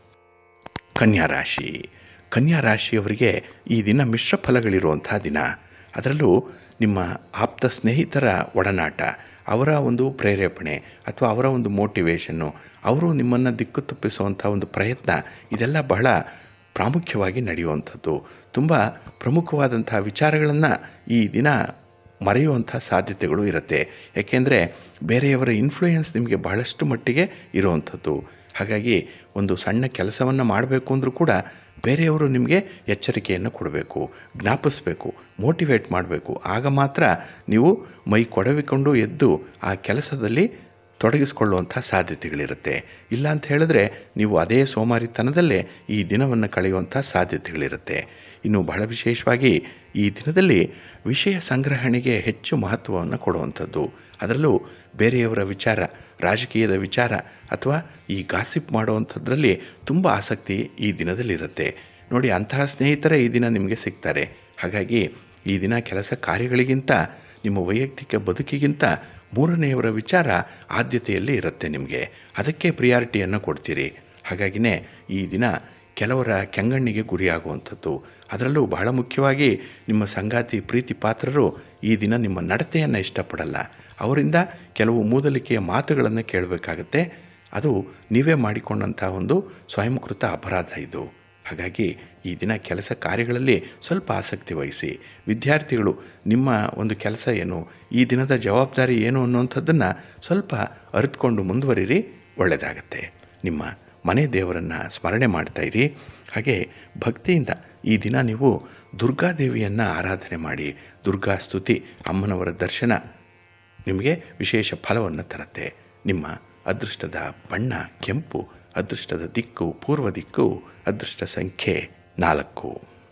ಕನ್ಯಾ ರಾಶಿ ಕನ್ಯಾ ರಾಶಿಯವರಿಗೆ ಈ ದಿನ ಮಿಶ್ರ ಫಲಗಳಿರುವಂಥ ದಿನ ಅದರಲ್ಲೂ ನಿಮ್ಮ ಆಪ್ತ ಸ್ನೇಹಿತರ ಒಡನಾಟ ಅವರ ಒಂದು ಪ್ರೇರೇಪಣೆ ಅಥವಾ ಅವರ ಒಂದು ಮೋಟಿವೇಶನ್ನು ಅವರು ನಿಮ್ಮನ್ನು ದಿಕ್ಕು ತಪ್ಪಿಸುವಂಥ ಒಂದು ಪ್ರಯತ್ನ ಇದೆಲ್ಲ ಬಹಳ ಪ್ರಾಮುಖ್ಯವಾಗಿ ನಡೆಯುವಂಥದ್ದು ತುಂಬ ಪ್ರಮುಖವಾದಂಥ ವಿಚಾರಗಳನ್ನು ಈ ದಿನ ಮರೆಯುವಂಥ ಸಾಧ್ಯತೆಗಳು ಇರುತ್ತೆ ಯಾಕೆಂದರೆ ಬೇರೆಯವರ ಇನ್ಫ್ಲೂಯೆನ್ಸ್ ನಿಮಗೆ ಬಹಳಷ್ಟು ಮಟ್ಟಿಗೆ ಇರುವಂಥದ್ದು ಹಾಗಾಗಿ ಒಂದು ಸಣ್ಣ ಕೆಲಸವನ್ನು ಮಾಡಬೇಕು ಅಂದರೂ ಕೂಡ ಬೇರೆಯವರು ನಿಮಗೆ ಎಚ್ಚರಿಕೆಯನ್ನು ಕೊಡಬೇಕು ಜ್ಞಾಪಿಸ್ಬೇಕು ಮೋಟಿವೇಟ್ ಮಾಡಬೇಕು ಆಗ ಮಾತ್ರ ನೀವು ಮೈ ಕೊಡವಿಕೊಂಡು ಎದ್ದು ಆ ಕೆಲಸದಲ್ಲಿ ತೊಡಗಿಸ್ಕೊಳ್ಳುವಂಥ ಸಾಧ್ಯತೆಗಳಿರುತ್ತೆ ಇಲ್ಲ ಅಂತ ಹೇಳಿದ್ರೆ ನೀವು ಅದೇ ಸೋಮಾರಿತನದಲ್ಲೇ ಈ ದಿನವನ್ನು ಕಳೆಯುವಂಥ ಸಾಧ್ಯತೆಗಳಿರುತ್ತೆ ಇನ್ನು ಬಹಳ ವಿಶೇಷವಾಗಿ ಈ ದಿನದಲ್ಲಿ ವಿಷಯ ಸಂಗ್ರಹಣೆಗೆ ಹೆಚ್ಚು ಮಹತ್ವವನ್ನು ಕೊಡುವಂಥದ್ದು ಅದರಲ್ಲೂ ಬೇರೆಯವರ ವಿಚಾರ ರಾಜಕೀಯದ ವಿಚಾರ ಅಥವಾ ಈ ಗಾಸಿಪ್ ಮಾಡುವಂಥದ್ರಲ್ಲಿ ತುಂಬ ಆಸಕ್ತಿ ಈ ದಿನದಲ್ಲಿರುತ್ತೆ ನೋಡಿ ಅಂತಹ ಸ್ನೇಹಿತರೇ ಈ ದಿನ ನಿಮಗೆ ಸಿಗ್ತಾರೆ ಹಾಗಾಗಿ ಈ ದಿನ ಕೆಲಸ ಕಾರ್ಯಗಳಿಗಿಂತ ನಿಮ್ಮ ವೈಯಕ್ತಿಕ ಬದುಕಿಗಿಂತ ಮೂರನೆಯವರ ವಿಚಾರ ಆದ್ಯತೆಯಲ್ಲಿ ಇರುತ್ತೆ ನಿಮಗೆ ಅದಕ್ಕೆ ಪ್ರಿಯಾರಿಟಿಯನ್ನು ಕೊಡ್ತೀರಿ ಹಾಗಾಗಿನೇ ಈ ದಿನ ಕೆಲವರ ಕೆಂಗಣ್ಣಿಗೆ ಗುರಿಯಾಗುವಂಥದ್ದು ಅದರಲ್ಲೂ ಬಹಳ ಮುಖ್ಯವಾಗಿ ನಿಮ್ಮ ಸಂಗಾತಿ ಪ್ರೀತಿ ಪಾತ್ರರು ಈ ದಿನ ನಿಮ್ಮ ನಡತೆಯನ್ನು ಇಷ್ಟಪಡಲ್ಲ ಅವರಿಂದ ಕೆಲವು ಮೂದಲಿಕೆಯ ಮಾತುಗಳನ್ನು ಕೇಳಬೇಕಾಗತ್ತೆ ಅದು ನೀವೇ ಮಾಡಿಕೊಂಡಂಥ ಒಂದು ಸ್ವಯಂಕೃತ ಅಪರಾಧ ಇದು ಹಾಗಾಗಿ ಈ ದಿನ ಕೆಲಸ ಕಾರ್ಯಗಳಲ್ಲಿ ಸ್ವಲ್ಪ ಆಸಕ್ತಿ ವಹಿಸಿ ವಿದ್ಯಾರ್ಥಿಗಳು ನಿಮ್ಮ ಒಂದು ಕೆಲಸ ಏನು ಈ ದಿನದ ಜವಾಬ್ದಾರಿ ಏನು ಅನ್ನುವಂಥದ್ದನ್ನು ಸ್ವಲ್ಪ ಅರಿತುಕೊಂಡು ಮುಂದುವರಿರಿ ಒಳ್ಳೆಯದಾಗತ್ತೆ ನಿಮ್ಮ ಮನೆ ದೇವರನ್ನು ಸ್ಮರಣೆ ಮಾಡ್ತಾ ಇರಿ ಹಾಗೆ ಭಕ್ತಿಯಿಂದ ಈ ದಿನ ನೀವು ದುರ್ಗಾದೇವಿಯನ್ನು ಆರಾಧನೆ ಮಾಡಿ ದುರ್ಗಾ ಸ್ತುತಿ ಅಮ್ಮನವರ ದರ್ಶನ ನಿಮಗೆ ವಿಶೇಷ ಫಲವನ್ನು ತರುತ್ತೆ ನಿಮ್ಮ ಅದೃಷ್ಟದ ಬಣ್ಣ ಕೆಂಪು ಅದೃಷ್ಟದ ದಿಕ್ಕು ಪೂರ್ವ ದಿಕ್ಕು ಅದೃಷ್ಟ ಸಂಖ್ಯೆ ನಾಲ್ಕು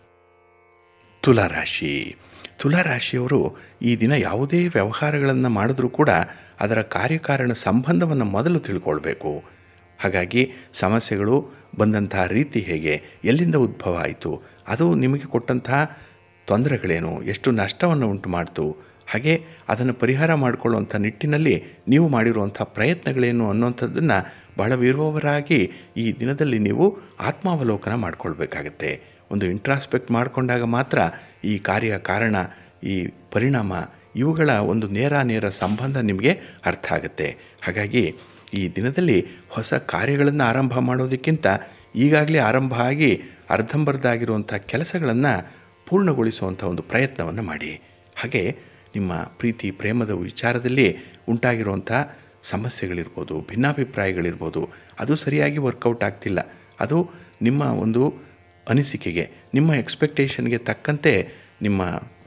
ತುಲಾರಾಶಿ ತುಲಾರಾಶಿಯವರು ಈ ದಿನ ಯಾವುದೇ ವ್ಯವಹಾರಗಳನ್ನು ಮಾಡಿದ್ರೂ ಕೂಡ ಅದರ ಕಾರ್ಯಕಾರಣ ಸಂಬಂಧವನ್ನು ಮೊದಲು ತಿಳ್ಕೊಳ್ಬೇಕು ಹಾಗಾಗಿ ಸಮಸ್ಯೆಗಳು ಬಂದಂತಹ ರೀತಿ ಹೇಗೆ ಎಲ್ಲಿಂದ ಉದ್ಭವ ಆಯಿತು ಅದು ನಿಮಗೆ ಕೊಟ್ಟಂತಹ ತೊಂದರೆಗಳೇನು ಎಷ್ಟು ನಷ್ಟವನ್ನು ಉಂಟು ಮಾಡ್ತು ಹಾಗೆ ಅದನ್ನು ಪರಿಹಾರ ಮಾಡಿಕೊಳ್ಳುವಂಥ ನಿಟ್ಟಿನಲ್ಲಿ ನೀವು ಮಾಡಿರುವಂಥ ಪ್ರಯತ್ನಗಳೇನು ಅನ್ನುವಂಥದ್ದನ್ನು ಬಹಳ ವಿವರವಾಗಿ ಈ ದಿನದಲ್ಲಿ ನೀವು ಆತ್ಮಾವಲೋಕನ ಮಾಡಿಕೊಳ್ಬೇಕಾಗತ್ತೆ ಒಂದು ಇಂಟ್ರಾಸ್ಪೆಕ್ಟ್ ಮಾಡಿಕೊಂಡಾಗ ಮಾತ್ರ ಈ ಕಾರ್ಯ ಕಾರಣ ಈ ಪರಿಣಾಮ ಇವುಗಳ ಒಂದು ನೇರ ನೇರ ಸಂಬಂಧ ನಿಮಗೆ ಅರ್ಥ ಆಗುತ್ತೆ ಹಾಗಾಗಿ ಈ ದಿನದಲ್ಲಿ ಹೊಸ ಕಾರ್ಯಗಳನ್ನು ಆರಂಭ ಮಾಡೋದಕ್ಕಿಂತ ಈಗಾಗಲೇ ಆರಂಭ ಆಗಿ ಅರ್ಧಂಬರ್ಧಾಗಿರುವಂಥ ಕೆಲಸಗಳನ್ನು ಪೂರ್ಣಗೊಳಿಸುವಂಥ ಒಂದು ಪ್ರಯತ್ನವನ್ನು ಮಾಡಿ ಹಾಗೆ ನಿಮ್ಮ ಪ್ರೀತಿ ಪ್ರೇಮದ ವಿಚಾರದಲ್ಲಿ ಉಂಟಾಗಿರುವಂಥ ಸಮಸ್ಯೆಗಳಿರ್ಬೋದು ಭಿನ್ನಾಭಿಪ್ರಾಯಗಳಿರ್ಬೋದು ಅದು ಸರಿಯಾಗಿ ವರ್ಕೌಟ್ ಆಗ್ತಿಲ್ಲ ಅದು ನಿಮ್ಮ ಒಂದು ಅನಿಸಿಕೆಗೆ ನಿಮ್ಮ ಎಕ್ಸ್ಪೆಕ್ಟೇಷನ್ಗೆ ತಕ್ಕಂತೆ ನಿಮ್ಮ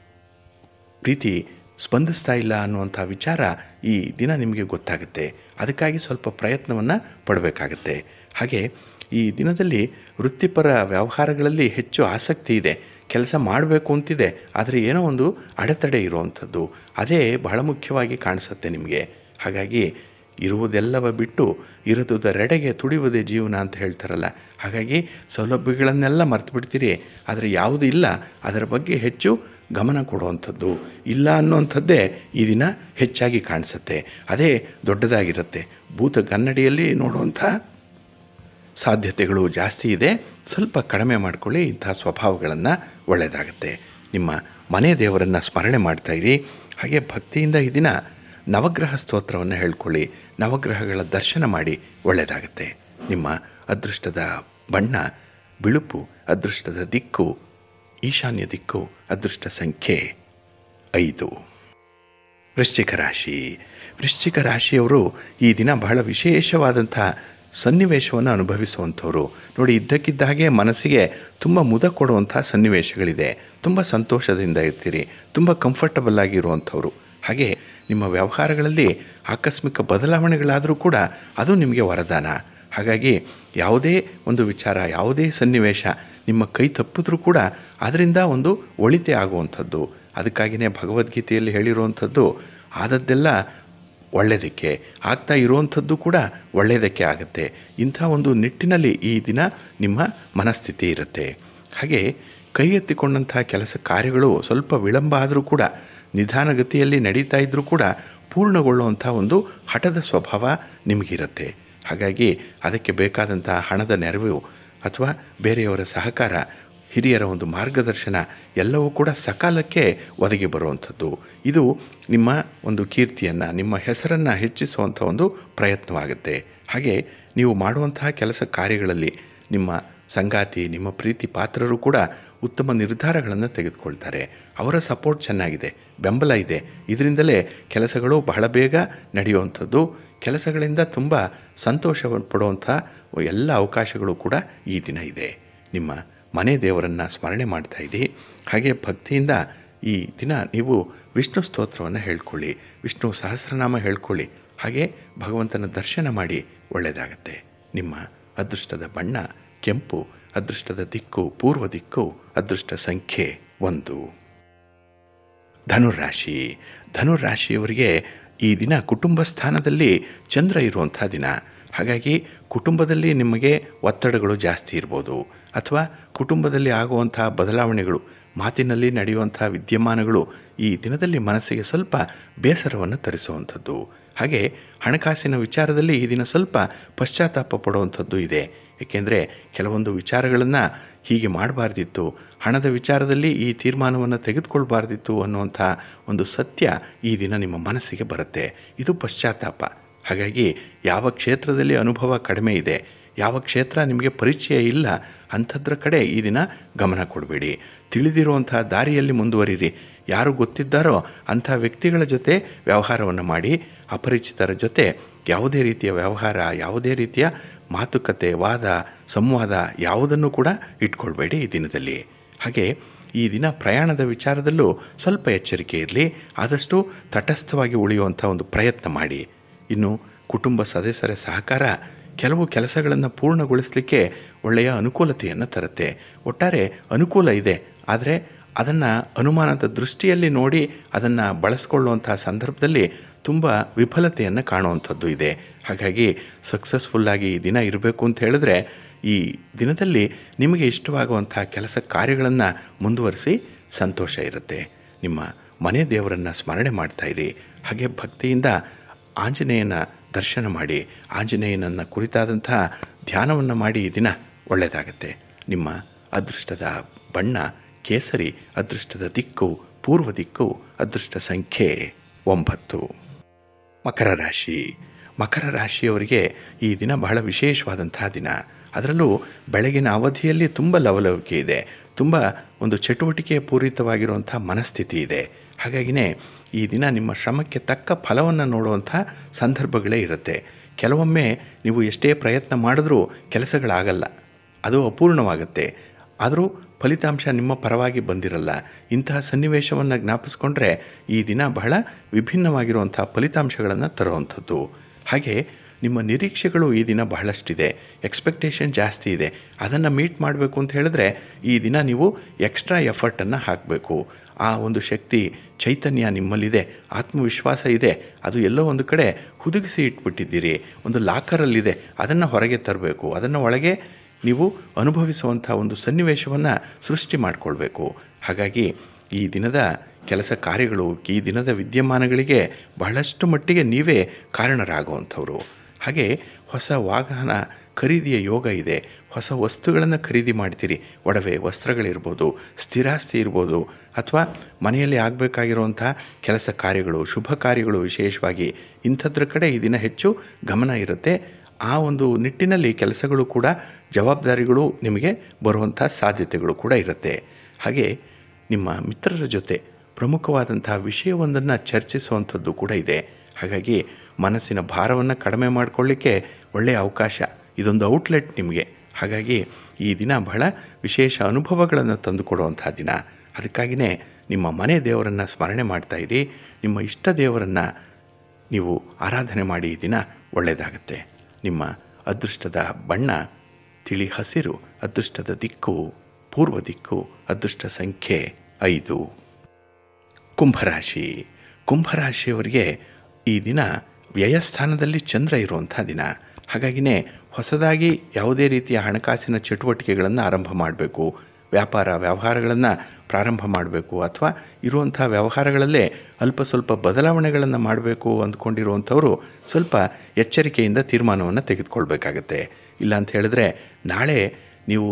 ಪ್ರೀತಿ ಸ್ಪಂದಿಸ್ತಾ ಇಲ್ಲ ಅನ್ನುವಂಥ ವಿಚಾರ ಈ ದಿನ ನಿಮಗೆ ಗೊತ್ತಾಗುತ್ತೆ ಅದಕ್ಕಾಗಿ ಸ್ವಲ್ಪ ಪ್ರಯತ್ನವನ್ನು ಪಡಬೇಕಾಗತ್ತೆ ಹಾಗೆ ಈ ದಿನದಲ್ಲಿ ವೃತ್ತಿಪರ ವ್ಯವಹಾರಗಳಲ್ಲಿ ಹೆಚ್ಚು ಆಸಕ್ತಿ ಇದೆ ಕೆಲಸ ಮಾಡಬೇಕು ಅಂತಿದೆ ಆದರೆ ಏನೋ ಒಂದು ಅಡೆತಡೆ ಇರುವಂಥದ್ದು ಅದೇ ಬಹಳ ಮುಖ್ಯವಾಗಿ ಕಾಣಿಸುತ್ತೆ ನಿಮಗೆ ಹಾಗಾಗಿ ಇರುವುದೆಲ್ಲವ ಬಿಟ್ಟು ಇರದುದರೆಡೆಗೆ ತುಡಿಯುವುದೇ ಜೀವನ ಅಂತ ಹೇಳ್ತಾರಲ್ಲ ಹಾಗಾಗಿ ಸೌಲಭ್ಯಗಳನ್ನೆಲ್ಲ ಮರ್ತು ಬಿಡ್ತೀರಿ ಆದರೆ ಯಾವುದು ಇಲ್ಲ ಅದರ ಬಗ್ಗೆ ಹೆಚ್ಚು ಗಮನ ಕೊಡುವಂಥದ್ದು ಇಲ್ಲ ಅನ್ನುವಂಥದ್ದೇ ಈ ದಿನ ಹೆಚ್ಚಾಗಿ ಕಾಣಿಸುತ್ತೆ ಅದೇ ದೊಡ್ಡದಾಗಿರುತ್ತೆ ಭೂತ ಕನ್ನಡಿಯಲ್ಲಿ ನೋಡುವಂಥ ಸಾಧ್ಯತೆಗಳು ಜಾಸ್ತಿ ಇದೆ ಸ್ವಲ್ಪ ಕಡಿಮೆ ಮಾಡಿಕೊಳ್ಳಿ ಇಂಥ ಸ್ವಭಾವಗಳನ್ನು ಒಳ್ಳೆಯದಾಗುತ್ತೆ ನಿಮ್ಮ ಮನೆ ದೇವರನ್ನು ಸ್ಮರಣೆ ಮಾಡ್ತಾಯಿರಿ ಹಾಗೆ ಭಕ್ತಿಯಿಂದ ಈ ದಿನ ನವಗ್ರಹ ಸ್ತೋತ್ರವನ್ನು ಹೇಳ್ಕೊಳ್ಳಿ ನವಗ್ರಹಗಳ ದರ್ಶನ ಮಾಡಿ ಒಳ್ಳೆಯದಾಗುತ್ತೆ ನಿಮ್ಮ ಅದೃಷ್ಟದ ಬಣ್ಣ ಬಿಳುಪು ಅದೃಷ್ಟದ ದಿಕ್ಕು ಈಶಾನ್ಯ ದಿಕ್ಕು ಅದೃಷ್ಟ ಸಂಖ್ಯೆ ಐದು ವೃಶ್ಚಿಕ ರಾಶಿ ವೃಶ್ಚಿಕ ರಾಶಿಯವರು ಈ ದಿನ ಬಹಳ ವಿಶೇಷವಾದಂಥ ಸನ್ನಿವೇಶವನ್ನು ಅನುಭವಿಸುವಂಥವ್ರು ನೋಡಿ ಇದ್ದಕ್ಕಿದ್ದ ಹಾಗೆ ಮನಸ್ಸಿಗೆ ತುಂಬ ಮುದ ಕೊಡುವಂಥ ಸನ್ನಿವೇಶಗಳಿದೆ ತುಂಬ ಸಂತೋಷದಿಂದ ಇರ್ತೀರಿ ತುಂಬ ಕಂಫರ್ಟಬಲ್ ಆಗಿರುವಂಥವ್ರು ಹಾಗೆ ನಿಮ್ಮ ವ್ಯವಹಾರಗಳಲ್ಲಿ ಆಕಸ್ಮಿಕ ಬದಲಾವಣೆಗಳಾದರೂ ಕೂಡ ಅದು ನಿಮಗೆ ವರದಾನ ಹಾಗಾಗಿ ಯಾವುದೇ ಒಂದು ವಿಚಾರ ಯಾವುದೇ ಸನ್ನಿವೇಶ ನಿಮ್ಮ ಕೈ ತಪ್ಪಿದ್ರೂ ಕೂಡ ಅದರಿಂದ ಒಂದು ಒಳಿತೆ ಆಗುವಂಥದ್ದು ಅದಕ್ಕಾಗಿಯೇ ಭಗವದ್ಗೀತೆಯಲ್ಲಿ ಹೇಳಿರುವಂಥದ್ದು ಆದದ್ದೆಲ್ಲ ಒಳ್ಳೆಯದಕ್ಕೆ ಆಗ್ತಾ ಇರುವಂಥದ್ದು ಕೂಡ ಒಳ್ಳೆಯದಕ್ಕೆ ಆಗುತ್ತೆ ಇಂಥ ಒಂದು ನಿಟ್ಟಿನಲ್ಲಿ ಈ ದಿನ ನಿಮ್ಮ ಮನಸ್ಥಿತಿ ಇರುತ್ತೆ ಹಾಗೆ ಕೈ ಎತ್ತಿಕೊಂಡಂಥ ಕೆಲಸ ಕಾರ್ಯಗಳು ಸ್ವಲ್ಪ ವಿಳಂಬ ಆದರೂ ಕೂಡ ನಿಧಾನಗತಿಯಲ್ಲಿ ನಡೀತಾ ಇದ್ದರೂ ಕೂಡ ಪೂರ್ಣಗೊಳ್ಳುವಂಥ ಒಂದು ಹಠದ ಸ್ವಭಾವ ನಿಮಗಿರುತ್ತೆ ಹಾಗಾಗಿ ಅದಕ್ಕೆ ಬೇಕಾದಂಥ ಹಣದ ನೆರವು ಅಥವಾ ಬೇರೆಯವರ ಸಹಕಾರ ಹಿರಿಯರ ಒಂದು ಮಾರ್ಗದರ್ಶನ ಎಲ್ಲವೂ ಕೂಡ ಸಕಾಲಕ್ಕೆ ಒದಗಿ ಬರುವಂಥದ್ದು ಇದು ನಿಮ್ಮ ಒಂದು ಕೀರ್ತಿಯನ್ನು ನಿಮ್ಮ ಹೆಸರನ್ನು ಹೆಚ್ಚಿಸುವಂಥ ಒಂದು ಪ್ರಯತ್ನವಾಗುತ್ತೆ ಹಾಗೆ ನೀವು ಮಾಡುವಂತಹ ಕೆಲಸ ಕಾರ್ಯಗಳಲ್ಲಿ ನಿಮ್ಮ ಸಂಗಾತಿ ನಿಮ್ಮ ಪ್ರೀತಿ ಪಾತ್ರರು ಕೂಡ ಉತ್ತಮ ನಿರ್ಧಾರಗಳನ್ನು ತೆಗೆದುಕೊಳ್ತಾರೆ ಅವರ ಸಪೋರ್ಟ್ ಚೆನ್ನಾಗಿದೆ ಬೆಂಬಲ ಇದೆ ಇದರಿಂದಲೇ ಕೆಲಸಗಳು ಬಹಳ ಬೇಗ ನಡೆಯುವಂಥದ್ದು ಕೆಲಸಗಳಿಂದ ತುಂಬ ಸಂತೋಷ ಪಡುವಂಥ ಎಲ್ಲ ಅವಕಾಶಗಳು ಕೂಡ ಈ ದಿನ ಇದೆ ನಿಮ್ಮ ಮನೆ ದೇವರನ್ನು ಸ್ಮರಣೆ ಮಾಡ್ತಾ ಇರಿ ಹಾಗೆ ಭಕ್ತಿಯಿಂದ ಈ ದಿನ ನೀವು ವಿಷ್ಣು ಸ್ತೋತ್ರವನ್ನು ಹೇಳ್ಕೊಳ್ಳಿ ವಿಷ್ಣು ಸಹಸ್ರನಾಮ ಹೇಳ್ಕೊಳ್ಳಿ ಹಾಗೆ ಭಗವಂತನ ದರ್ಶನ ಮಾಡಿ ಒಳ್ಳೆಯದಾಗತ್ತೆ ನಿಮ್ಮ ಅದೃಷ್ಟದ ಬಣ್ಣ ಕೆಂಪು ಅದೃಷ್ಟದ ದಿಕ್ಕು ಪೂರ್ವ ದಿಕ್ಕು ಅದೃಷ್ಟ ಸಂಖ್ಯೆ ಒಂದು ಧನುರಾಶಿ ಧನುರಾಶಿಯವರಿಗೆ ಈ ದಿನ ಕುಟುಂಬ ಸ್ಥಾನದಲ್ಲಿ ಚಂದ್ರ ಇರುವಂಥ ದಿನ ಹಾಗಾಗಿ ಕುಟುಂಬದಲ್ಲಿ ನಿಮಗೆ ಒತ್ತಡಗಳು ಜಾಸ್ತಿ ಇರ್ಬೋದು ಅಥವಾ ಕುಟುಂಬದಲ್ಲಿ ಆಗುವಂಥ ಬದಲಾವಣೆಗಳು ಮಾತಿನಲ್ಲಿ ನಡೆಯುವಂಥ ವಿದ್ಯಮಾನಗಳು ಈ ದಿನದಲ್ಲಿ ಮನಸ್ಸಿಗೆ ಸ್ವಲ್ಪ ಬೇಸರವನ್ನು ತರಿಸುವಂಥದ್ದು ಹಾಗೆ ಹಣಕಾಸಿನ ವಿಚಾರದಲ್ಲಿ ಈ ದಿನ ಸ್ವಲ್ಪ ಪಶ್ಚಾತ್ತಾಪ ಪಡುವಂಥದ್ದು ಇದೆ ಏಕೆಂದರೆ ಕೆಲವೊಂದು ವಿಚಾರಗಳನ್ನು ಹೀಗೆ ಮಾಡಬಾರ್ದಿತ್ತು ಹಣದ ವಿಚಾರದಲ್ಲಿ ಈ ತೀರ್ಮಾನವನ್ನು ತೆಗೆದುಕೊಳ್ಬಾರ್ದಿತ್ತು ಅನ್ನುವಂಥ ಒಂದು ಸತ್ಯ ಈ ದಿನ ನಿಮ್ಮ ಮನಸ್ಸಿಗೆ ಬರುತ್ತೆ ಇದು ಪಶ್ಚಾತ್ತಾಪ ಹಾಗಾಗಿ ಯಾವ ಕ್ಷೇತ್ರದಲ್ಲಿ ಅನುಭವ ಕಡಿಮೆ ಇದೆ ಯಾವ ಕ್ಷೇತ್ರ ನಿಮಗೆ ಪರಿಚಯ ಇಲ್ಲ ಅಂಥದ್ರ ಕಡೆ ಈ ದಿನ ಗಮನ ಕೊಡಬೇಡಿ ತಿಳಿದಿರುವಂಥ ದಾರಿಯಲ್ಲಿ ಮುಂದುವರಿರಿ ಯಾರು ಗೊತ್ತಿದ್ದಾರೋ ಅಂಥ ವ್ಯಕ್ತಿಗಳ ಜೊತೆ ವ್ಯವಹಾರವನ್ನು ಮಾಡಿ ಅಪರಿಚಿತರ ಜೊತೆ ಯಾವುದೇ ರೀತಿಯ ವ್ಯವಹಾರ ಯಾವುದೇ ರೀತಿಯ ಮಾತುಕತೆ ವಾದ ಸಂವಾದ ಯಾವುದನ್ನು ಕೂಡ ಇಟ್ಕೊಳ್ಬೇಡಿ ಈ ದಿನದಲ್ಲಿ ಹಾಗೆ ಈ ದಿನ ಪ್ರಯಾಣದ ವಿಚಾರದಲ್ಲೂ ಸ್ವಲ್ಪ ಎಚ್ಚರಿಕೆ ಇರಲಿ ಆದಷ್ಟು ತಟಸ್ಥವಾಗಿ ಉಳಿಯುವಂಥ ಒಂದು ಪ್ರಯತ್ನ ಮಾಡಿ ಇನ್ನು ಕುಟುಂಬ ಸದಸ್ಯರ ಸಹಕಾರ ಕೆಲವು ಕೆಲಸಗಳನ್ನು ಪೂರ್ಣಗೊಳಿಸಲಿಕ್ಕೆ ಒಳ್ಳೆಯ ಅನುಕೂಲತೆಯನ್ನು ತರುತ್ತೆ ಒಟ್ಟಾರೆ ಅನುಕೂಲ ಇದೆ ಆದರೆ ಅದನ್ನು ಅನುಮಾನದ ದೃಷ್ಟಿಯಲ್ಲಿ ನೋಡಿ ಅದನ್ನು ಬಳಸ್ಕೊಳ್ಳುವಂಥ ಸಂದರ್ಭದಲ್ಲಿ ತುಂಬ ವಿಫಲತೆಯನ್ನು ಕಾಣುವಂಥದ್ದು ಇದೆ ಹಾಗಾಗಿ ಸಕ್ಸಸ್ಫುಲ್ಲಾಗಿ ಈ ದಿನ ಇರಬೇಕು ಅಂತ ಹೇಳಿದ್ರೆ ಈ ದಿನದಲ್ಲಿ ನಿಮಗೆ ಇಷ್ಟವಾಗುವಂಥ ಕೆಲಸ ಕಾರ್ಯಗಳನ್ನು ಮುಂದುವರಿಸಿ ಸಂತೋಷ ಇರುತ್ತೆ ನಿಮ್ಮ ಮನೆ ದೇವರನ್ನು ಸ್ಮರಣೆ ಮಾಡ್ತಾಯಿರಿ ಹಾಗೆ ಭಕ್ತಿಯಿಂದ ಆಂಜನೇಯನ ದರ್ಶನ ಮಾಡಿ ಆಂಜನೇಯನನ್ನು ಕುರಿತಾದಂಥ ಧ್ಯಾನವನ್ನು ಮಾಡಿ ಈ ದಿನ ಒಳ್ಳೆಯದಾಗತ್ತೆ ನಿಮ್ಮ ಅದೃಷ್ಟದ ಬಣ್ಣ ಕೇಸರಿ ಅದೃಷ್ಟದ ದಿಕ್ಕು ಪೂರ್ವ ದಿಕ್ಕು ಅದೃಷ್ಟ ಸಂಖ್ಯೆ ಒಂಬತ್ತು ಮಕರ ರಾಶಿ ಮಕರ ರಾಶಿಯವರಿಗೆ ಈ ದಿನ ಬಹಳ ವಿಶೇಷವಾದಂತಹ ದಿನ ಅದರಲ್ಲೂ ಬೆಳಗಿನ ಅವಧಿಯಲ್ಲಿ ತುಂಬ ಲವಲವಿಕೆ ಇದೆ ತುಂಬ ಒಂದು ಚಟುವಟಿಕೆ ಪೂರಿತವಾಗಿರುವಂಥ ಮನಸ್ಥಿತಿ ಇದೆ ಹಾಗಾಗಿನೇ ಈ ದಿನ ನಿಮ್ಮ ಶ್ರಮಕ್ಕೆ ತಕ್ಕ ಫಲವನ್ನು ನೋಡುವಂಥ ಸಂದರ್ಭಗಳೇ ಇರುತ್ತೆ ಕೆಲವೊಮ್ಮೆ ನೀವು ಎಷ್ಟೇ ಪ್ರಯತ್ನ ಮಾಡಿದ್ರೂ ಕೆಲಸಗಳಾಗಲ್ಲ ಅದು ಅಪೂರ್ಣವಾಗುತ್ತೆ ಆದರೂ ಫಲಿತಾಂಶ ನಿಮ್ಮ ಪರವಾಗಿ ಬಂದಿರಲ್ಲ ಇಂತಹ ಸನ್ನಿವೇಶವನ್ನು ಜ್ಞಾಪಿಸ್ಕೊಂಡ್ರೆ ಈ ದಿನ ಬಹಳ ವಿಭಿನ್ನವಾಗಿರುವಂಥ ಫಲಿತಾಂಶಗಳನ್ನು ತರುವಂಥದ್ದು ಹಾಗೆ ನಿಮ್ಮ ನಿರೀಕ್ಷೆಗಳು ಈ ದಿನ ಬಹಳಷ್ಟಿದೆ ಎಕ್ಸ್ಪೆಕ್ಟೇಷನ್ ಜಾಸ್ತಿ ಇದೆ ಅದನ್ನು ಮೀಟ್ ಮಾಡಬೇಕು ಅಂತ ಹೇಳಿದ್ರೆ ಈ ದಿನ ನೀವು ಎಕ್ಸ್ಟ್ರಾ ಎಫರ್ಟನ್ನು ಹಾಕಬೇಕು ಆ ಒಂದು ಶಕ್ತಿ ಚೈತನ್ಯ ನಿಮ್ಮಲ್ಲಿದೆ ಆತ್ಮವಿಶ್ವಾಸ ಇದೆ ಅದು ಎಲ್ಲೋ ಒಂದು ಕಡೆ ಹುದುಗಿಸಿ ಇಟ್ಬಿಟ್ಟಿದ್ದೀರಿ ಒಂದು ಲಾಕರಲ್ಲಿದೆ ಅದನ್ನು ಹೊರಗೆ ತರಬೇಕು ಅದನ್ನು ಒಳಗೆ ನೀವು ಅನುಭವಿಸುವಂಥ ಒಂದು ಸನ್ನಿವೇಶವನ್ನು ಸೃಷ್ಟಿ ಮಾಡಿಕೊಳ್ಬೇಕು ಹಾಗಾಗಿ ಈ ದಿನದ ಕೆಲಸ ಕಾರ್ಯಗಳು ಈ ದಿನದ ವಿದ್ಯಮಾನಗಳಿಗೆ ಬಹಳಷ್ಟು ಮಟ್ಟಿಗೆ ನೀವೇ ಕಾರಣರಾಗುವಂಥವ್ರು ಹಾಗೆ ಹೊಸ ವಾಹನ ಖರೀದಿಯ ಯೋಗ ಇದೆ ಹೊಸ ವಸ್ತುಗಳನ್ನು ಖರೀದಿ ಮಾಡ್ತೀರಿ ಒಡವೆ ವಸ್ತ್ರಗಳಿರ್ಬೋದು ಸ್ಥಿರಾಸ್ತಿ ಇರ್ಬೋದು ಅಥವಾ ಮನೆಯಲ್ಲಿ ಆಗಬೇಕಾಗಿರುವಂಥ ಕೆಲಸ ಕಾರ್ಯಗಳು ಶುಭ ಕಾರ್ಯಗಳು ವಿಶೇಷವಾಗಿ ಇಂಥದ್ರ ಕಡೆ ಈ ದಿನ ಹೆಚ್ಚು ಗಮನ ಇರುತ್ತೆ ಆ ಒಂದು ನಿಟ್ಟಿನಲ್ಲಿ ಕೆಲಸಗಳು ಕೂಡ ಜವಾಬ್ದಾರಿಗಳು ನಿಮಗೆ ಬರುವಂಥ ಸಾಧ್ಯತೆಗಳು ಕೂಡ ಇರುತ್ತೆ ಹಾಗೆ ನಿಮ್ಮ ಮಿತ್ರರ ಜೊತೆ ಪ್ರಮುಖವಾದಂಥ ವಿಷಯವೊಂದನ್ನು ಚರ್ಚಿಸುವಂಥದ್ದು ಕೂಡ ಇದೆ ಹಾಗಾಗಿ ಮನಸ್ಸಿನ ಭಾರವನ್ನು ಕಡಿಮೆ ಮಾಡಿಕೊಳ್ಳಿಕ್ಕೆ ಒಳ್ಳೆಯ ಅವಕಾಶ ಇದೊಂದು ಔಟ್ಲೆಟ್ ನಿಮಗೆ ಹಾಗಾಗಿ ಈ ದಿನ ಬಹಳ ವಿಶೇಷ ಅನುಭವಗಳನ್ನು ತಂದುಕೊಡುವಂಥ ದಿನ ಅದಕ್ಕಾಗಿಯೇ ನಿಮ್ಮ ಮನೆ ದೇವರನ್ನು ಸ್ಮರಣೆ ಮಾಡ್ತಾ ಇರಿ ನಿಮ್ಮ ಇಷ್ಟ ದೇವರನ್ನು ನೀವು ಆರಾಧನೆ ಮಾಡಿ ಈ ದಿನ ಒಳ್ಳೆಯದಾಗತ್ತೆ ನಿಮ್ಮ ಅದೃಷ್ಟದ ಬಣ್ಣ ತಿಳಿ ಹಸಿರು ಅದೃಷ್ಟದ ದಿಕ್ಕು ಪೂರ್ವ ದಿಕ್ಕು ಅದೃಷ್ಟ ಸಂಖ್ಯೆ ಐದು ಕುಂಭರಾಶಿ ಕುಂಭರಾಶಿಯವರಿಗೆ ಈ ದಿನ ವ್ಯಯಸ್ಥಾನದಲ್ಲಿ ಚಂದ್ರ ಇರುವಂಥ ದಿನ ಹಾಗಾಗಿನೇ ಹೊಸದಾಗಿ ಯಾವುದೇ ರೀತಿಯ ಹಣಕಾಸಿನ ಚಟುವಟಿಕೆಗಳನ್ನು ಆರಂಭ ಮಾಡಬೇಕು ವ್ಯಾಪಾರ ವ್ಯವಹಾರಗಳನ್ನು ಪ್ರಾರಂಭ ಮಾಡಬೇಕು ಅಥವಾ ಇರುವಂಥ ವ್ಯವಹಾರಗಳಲ್ಲೇ ಅಲ್ಪ ಸ್ವಲ್ಪ ಬದಲಾವಣೆಗಳನ್ನು ಮಾಡಬೇಕು ಅಂದ್ಕೊಂಡಿರುವಂಥವರು ಸ್ವಲ್ಪ ಎಚ್ಚರಿಕೆಯಿಂದ ತೀರ್ಮಾನವನ್ನು ತೆಗೆದುಕೊಳ್ಬೇಕಾಗತ್ತೆ ಇಲ್ಲ ಅಂತ ಹೇಳಿದ್ರೆ ನಾಳೆ ನೀವು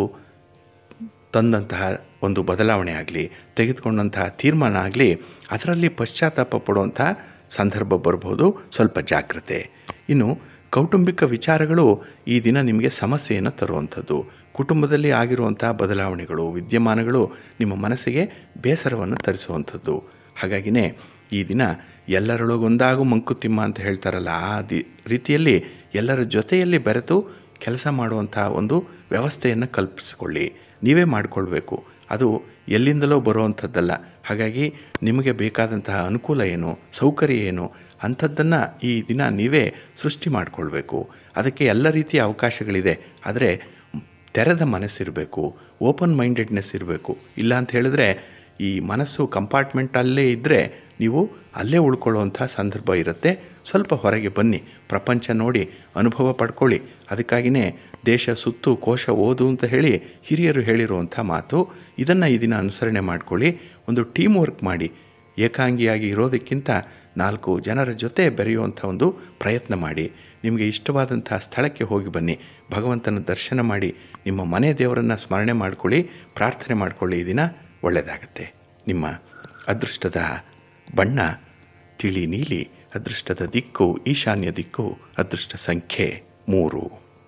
ತಂದಂತಹ ಒಂದು ಬದಲಾವಣೆ ಆಗಲಿ ತೆಗೆದುಕೊಂಡಂತಹ ತೀರ್ಮಾನ ಆಗಲಿ ಅದರಲ್ಲಿ ಪಶ್ಚಾತ್ತಾಪ ಪಡುವಂಥ ಸಂದರ್ಭ ಬರ್ಬೋದು ಸ್ವಲ್ಪ ಜಾಗ್ರತೆ ಇನ್ನು ಕೌಟುಂಬಿಕ ವಿಚಾರಗಳು ಈ ದಿನ ನಿಮಗೆ ಸಮಸ್ಯೆಯನ್ನು ತರುವಂಥದ್ದು ಕುಟುಂಬದಲ್ಲಿ ಆಗಿರುವಂಥ ಬದಲಾವಣೆಗಳು ವಿದ್ಯಮಾನಗಳು ನಿಮ್ಮ ಮನಸ್ಸಿಗೆ ಬೇಸರವನ್ನು ತರಿಸುವಂಥದ್ದು ಹಾಗಾಗಿನೇ ಈ ದಿನ ಎಲ್ಲರೊಳಗೊಂದಾಗೂ ಮಂಕುತಿಮ್ಮ ಅಂತ ಹೇಳ್ತಾರಲ್ಲ ಆ ದಿ ರೀತಿಯಲ್ಲಿ ಎಲ್ಲರ ಜೊತೆಯಲ್ಲಿ ಬೆರೆತು ಕೆಲಸ ಮಾಡುವಂಥ ಒಂದು ವ್ಯವಸ್ಥೆಯನ್ನು ಕಲ್ಪಿಸಿಕೊಳ್ಳಿ ನೀವೇ ಮಾಡಿಕೊಳ್ಬೇಕು ಅದು ಎಲ್ಲಿಂದಲೋ ಬರುವಂಥದ್ದಲ್ಲ ಹಾಗಾಗಿ ನಿಮಗೆ ಬೇಕಾದಂತಹ ಅನುಕೂಲ ಏನು ಸೌಕರ್ಯ ಏನು ಅಂಥದ್ದನ್ನು ಈ ದಿನ ನೀವೇ ಸೃಷ್ಟಿ ಮಾಡಿಕೊಳ್ಬೇಕು ಅದಕ್ಕೆ ಎಲ್ಲ ರೀತಿಯ ಅವಕಾಶಗಳಿದೆ ಆದರೆ ತೆರೆದ ಮನಸ್ಸಿರಬೇಕು ಓಪನ್ ಮೈಂಡೆಡ್ನೆಸ್ ಇರಬೇಕು ಇಲ್ಲ ಅಂತ ಹೇಳಿದ್ರೆ ಈ ಮನಸ್ಸು ಕಂಪಾರ್ಟ್ಮೆಂಟಲ್ಲೇ ಇದ್ದರೆ ನೀವು ಅಲ್ಲೇ ಉಳ್ಕೊಳ್ಳುವಂಥ ಸಂದರ್ಭ ಇರುತ್ತೆ ಸ್ವಲ್ಪ ಹೊರಗೆ ಬನ್ನಿ ಪ್ರಪಂಚ ನೋಡಿ ಅನುಭವ ಪಡ್ಕೊಳ್ಳಿ ಅದಕ್ಕಾಗಿಯೇ ದೇಶ ಸುತ್ತು ಕೋಶ ಓದು ಅಂತ ಹೇಳಿ ಹಿರಿಯರು ಹೇಳಿರುವಂಥ ಮಾತು ಇದನ್ನು ಈ ದಿನ ಅನುಸರಣೆ ಮಾಡ್ಕೊಳ್ಳಿ ಒಂದು ಟೀಮ್ ವರ್ಕ್ ಮಾಡಿ ಏಕಾಂಗಿಯಾಗಿ ಇರೋದಕ್ಕಿಂತ ನಾಲ್ಕು ಜನರ ಜೊತೆ ಬೆರೆಯುವಂಥ ಒಂದು ಪ್ರಯತ್ನ ಮಾಡಿ ನಿಮಗೆ ಇಷ್ಟವಾದಂಥ ಸ್ಥಳಕ್ಕೆ ಹೋಗಿ ಬನ್ನಿ ಭಗವಂತನ ದರ್ಶನ ಮಾಡಿ ನಿಮ್ಮ ಮನೆ ದೇವರನ್ನು ಸ್ಮರಣೆ ಮಾಡ್ಕೊಳ್ಳಿ ಪ್ರಾರ್ಥನೆ ಮಾಡಿಕೊಳ್ಳಿ ಈ ದಿನ ಒಳ್ಳೆಯದಾಗತ್ತೆ ನಿಮ್ಮ ಅದೃಷ್ಟದ ಬಣ್ಣ ತಿಳಿ ನೀಲಿ ಅದೃಷ್ಟದ ದಿಕ್ಕು ಈಶಾನ್ಯ ದಿಕ್ಕು ಅದೃಷ್ಟ ಸಂಖ್ಯೆ ಮೂರು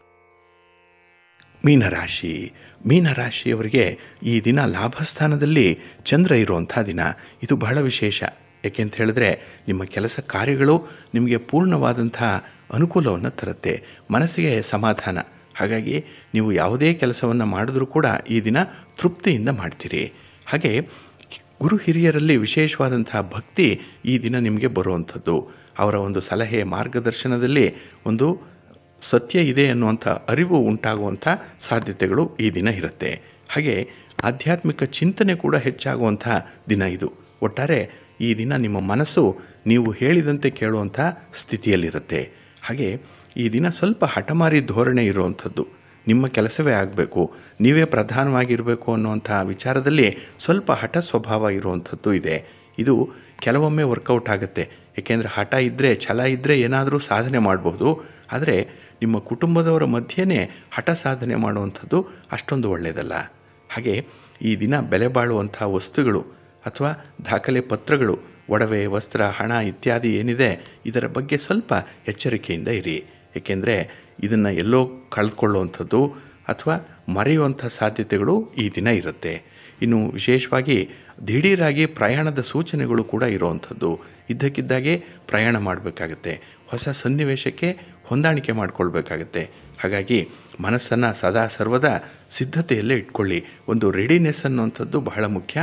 ಮೀನರಾಶಿ ಮೀನರಾಶಿಯವರಿಗೆ ಈ ದಿನ ಲಾಭಸ್ಥಾನದಲ್ಲಿ ಚಂದ್ರ ಇರುವಂಥ ದಿನ ಇದು ಬಹಳ ವಿಶೇಷ ಯಾಕೆಂತ ಹೇಳಿದ್ರೆ ನಿಮ್ಮ ಕೆಲಸ ಕಾರ್ಯಗಳು ನಿಮಗೆ ಪೂರ್ಣವಾದಂಥ ಅನುಕೂಲವನ್ನು ತರುತ್ತೆ ಮನಸ್ಸಿಗೆ ಸಮಾಧಾನ ಹಾಗಾಗಿ ನೀವು ಯಾವುದೇ ಕೆಲಸವನ್ನು ಮಾಡಿದ್ರೂ ಕೂಡ ಈ ದಿನ ತೃಪ್ತಿಯಿಂದ ಮಾಡ್ತೀರಿ ಹಾಗೆ ಗುರು ಹಿರಿಯರಲ್ಲಿ ವಿಶೇಷವಾದಂತಹ ಭಕ್ತಿ ಈ ದಿನ ನಿಮಗೆ ಬರುವಂಥದ್ದು ಅವರ ಒಂದು ಸಲಹೆ ಮಾರ್ಗದರ್ಶನದಲ್ಲಿ ಒಂದು ಸತ್ಯ ಇದೆ ಅನ್ನುವಂಥ ಅರಿವು ಉಂಟಾಗುವಂಥ ಸಾಧ್ಯತೆಗಳು ಈ ದಿನ ಇರುತ್ತೆ ಹಾಗೆ ಆಧ್ಯಾತ್ಮಿಕ ಚಿಂತನೆ ಕೂಡ ಹೆಚ್ಚಾಗುವಂಥ ದಿನ ಇದು ಒಟ್ಟಾರೆ ಈ ದಿನ ನಿಮ್ಮ ಮನಸ್ಸು ನೀವು ಹೇಳಿದಂತೆ ಕೇಳುವಂಥ ಸ್ಥಿತಿಯಲ್ಲಿರುತ್ತೆ ಹಾಗೆ ಈ ದಿನ ಸ್ವಲ್ಪ ಹಠಮಾರಿ ಧೋರಣೆ ಇರುವಂಥದ್ದು ನಿಮ್ಮ ಕೆಲಸವೇ ಆಗಬೇಕು ನೀವೇ ಪ್ರಧಾನವಾಗಿರಬೇಕು ಅನ್ನುವಂಥ ವಿಚಾರದಲ್ಲಿ ಸ್ವಲ್ಪ ಹಠ ಸ್ವಭಾವ ಇರುವಂಥದ್ದು ಇದೆ ಇದು ಕೆಲವೊಮ್ಮೆ ವರ್ಕೌಟ್ ಆಗುತ್ತೆ ಏಕೆಂದರೆ ಹಠ ಇದ್ದರೆ ಛಲ ಇದ್ದರೆ ಏನಾದರೂ ಸಾಧನೆ ಮಾಡಬಹುದು ಆದರೆ ನಿಮ್ಮ ಕುಟುಂಬದವರ ಮಧ್ಯೆಯೇ ಹಠ ಸಾಧನೆ ಮಾಡುವಂಥದ್ದು ಅಷ್ಟೊಂದು ಒಳ್ಳೆಯದಲ್ಲ ಹಾಗೆ ಈ ದಿನ ಬೆಲೆ ಬಾಳುವಂಥ ವಸ್ತುಗಳು ಅಥವಾ ದಾಖಲೆ ಪತ್ರಗಳು ಒಡವೆ ವಸ್ತ್ರ ಹಣ ಇತ್ಯಾದಿ ಏನಿದೆ ಇದರ ಬಗ್ಗೆ ಸ್ವಲ್ಪ ಎಚ್ಚರಿಕೆಯಿಂದ ಇರಿ ಏಕೆಂದರೆ ಇದನ್ನು ಎಲ್ಲೋ ಕಳೆದುಕೊಳ್ಳುವಂಥದ್ದು ಅಥವಾ ಮರೆಯುವಂಥ ಸಾಧ್ಯತೆಗಳು ಈ ದಿನ ಇರುತ್ತೆ ಇನ್ನು ವಿಶೇಷವಾಗಿ ದಿಢೀರಾಗಿ ಪ್ರಯಾಣದ ಸೂಚನೆಗಳು ಕೂಡ ಇರುವಂಥದ್ದು ಇದ್ದಕ್ಕಿದ್ದಾಗೆ ಪ್ರಯಾಣ ಮಾಡಬೇಕಾಗತ್ತೆ ಹೊಸ ಸನ್ನಿವೇಶಕ್ಕೆ ಹೊಂದಾಣಿಕೆ ಮಾಡಿಕೊಳ್ಬೇಕಾಗತ್ತೆ ಹಾಗಾಗಿ ಮನಸ್ಸನ್ನು ಸದಾ ಸರ್ವದ ಸಿದ್ಧತೆಯಲ್ಲೇ ಇಟ್ಕೊಳ್ಳಿ ಒಂದು ರೆಡಿನೆಸ್ ಅನ್ನುವಂಥದ್ದು ಬಹಳ ಮುಖ್ಯ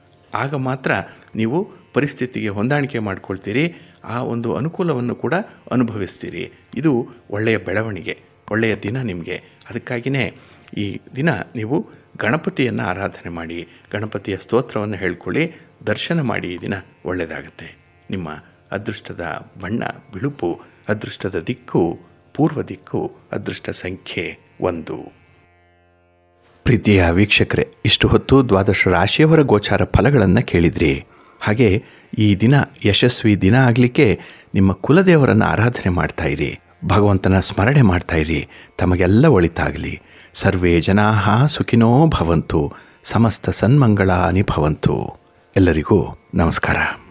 ಆಗ ಮಾತ್ರ ನೀವು ಪರಿಸ್ಥಿತಿಗೆ ಹೊಂದಾಣಿಕೆ ಮಾಡ್ಕೊಳ್ತೀರಿ ಆ ಒಂದು ಅನುಕೂಲವನ್ನು ಕೂಡ ಅನುಭವಿಸ್ತೀರಿ ಇದು ಒಳ್ಳೆಯ ಬೆಳವಣಿಗೆ ಒಳ್ಳೆಯ ದಿನ ನಿಮಗೆ ಅದಕ್ಕಾಗಿಯೇ ಈ ದಿನ ನೀವು ಗಣಪತಿಯನ್ನು ಆರಾಧನೆ ಮಾಡಿ ಗಣಪತಿಯ ಸ್ತೋತ್ರವನ್ನು ಹೇಳ್ಕೊಳ್ಳಿ ದರ್ಶನ ಮಾಡಿ ಈ ದಿನ ಒಳ್ಳೆಯದಾಗತ್ತೆ ನಿಮ್ಮ ಅದೃಷ್ಟದ ಬಣ್ಣ ಬಿಳುಪು ಅದೃಷ್ಟದ ದಿಕ್ಕು ಪೂರ್ವ ದಿಕ್ಕು ಅದೃಷ್ಟ ಸಂಖ್ಯೆ ಒಂದು ಪ್ರೀತಿಯ ವೀಕ್ಷಕರೇ ಇಷ್ಟು ಹೊತ್ತು ದ್ವಾದಶ ರಾಶಿಯವರ ಗೋಚಾರ ಫಲಗಳನ್ನು ಕೇಳಿದ್ರಿ ಹಾಗೆ ಈ ದಿನ ಯಶಸ್ವಿ ದಿನ ಆಗಲಿಕ್ಕೆ ನಿಮ್ಮ ಕುಲದೇವರನ್ನು ಆರಾಧನೆ ಮಾಡ್ತಾ ಇರಿ ಭಗವಂತನ ಸ್ಮರಣೆ ಮಾಡ್ತಾ ಇರಿ ತಮಗೆಲ್ಲ ಒಳಿತಾಗಲಿ ಸರ್ವೇ ಜನಾ ಸುಖಿನೋ ಭವಂತು ಸಮಸ್ತ ಸನ್ಮಂಗಳಾನಿ ಭವಂತು ಎಲ್ಲರಿಗೂ ನಮಸ್ಕಾರ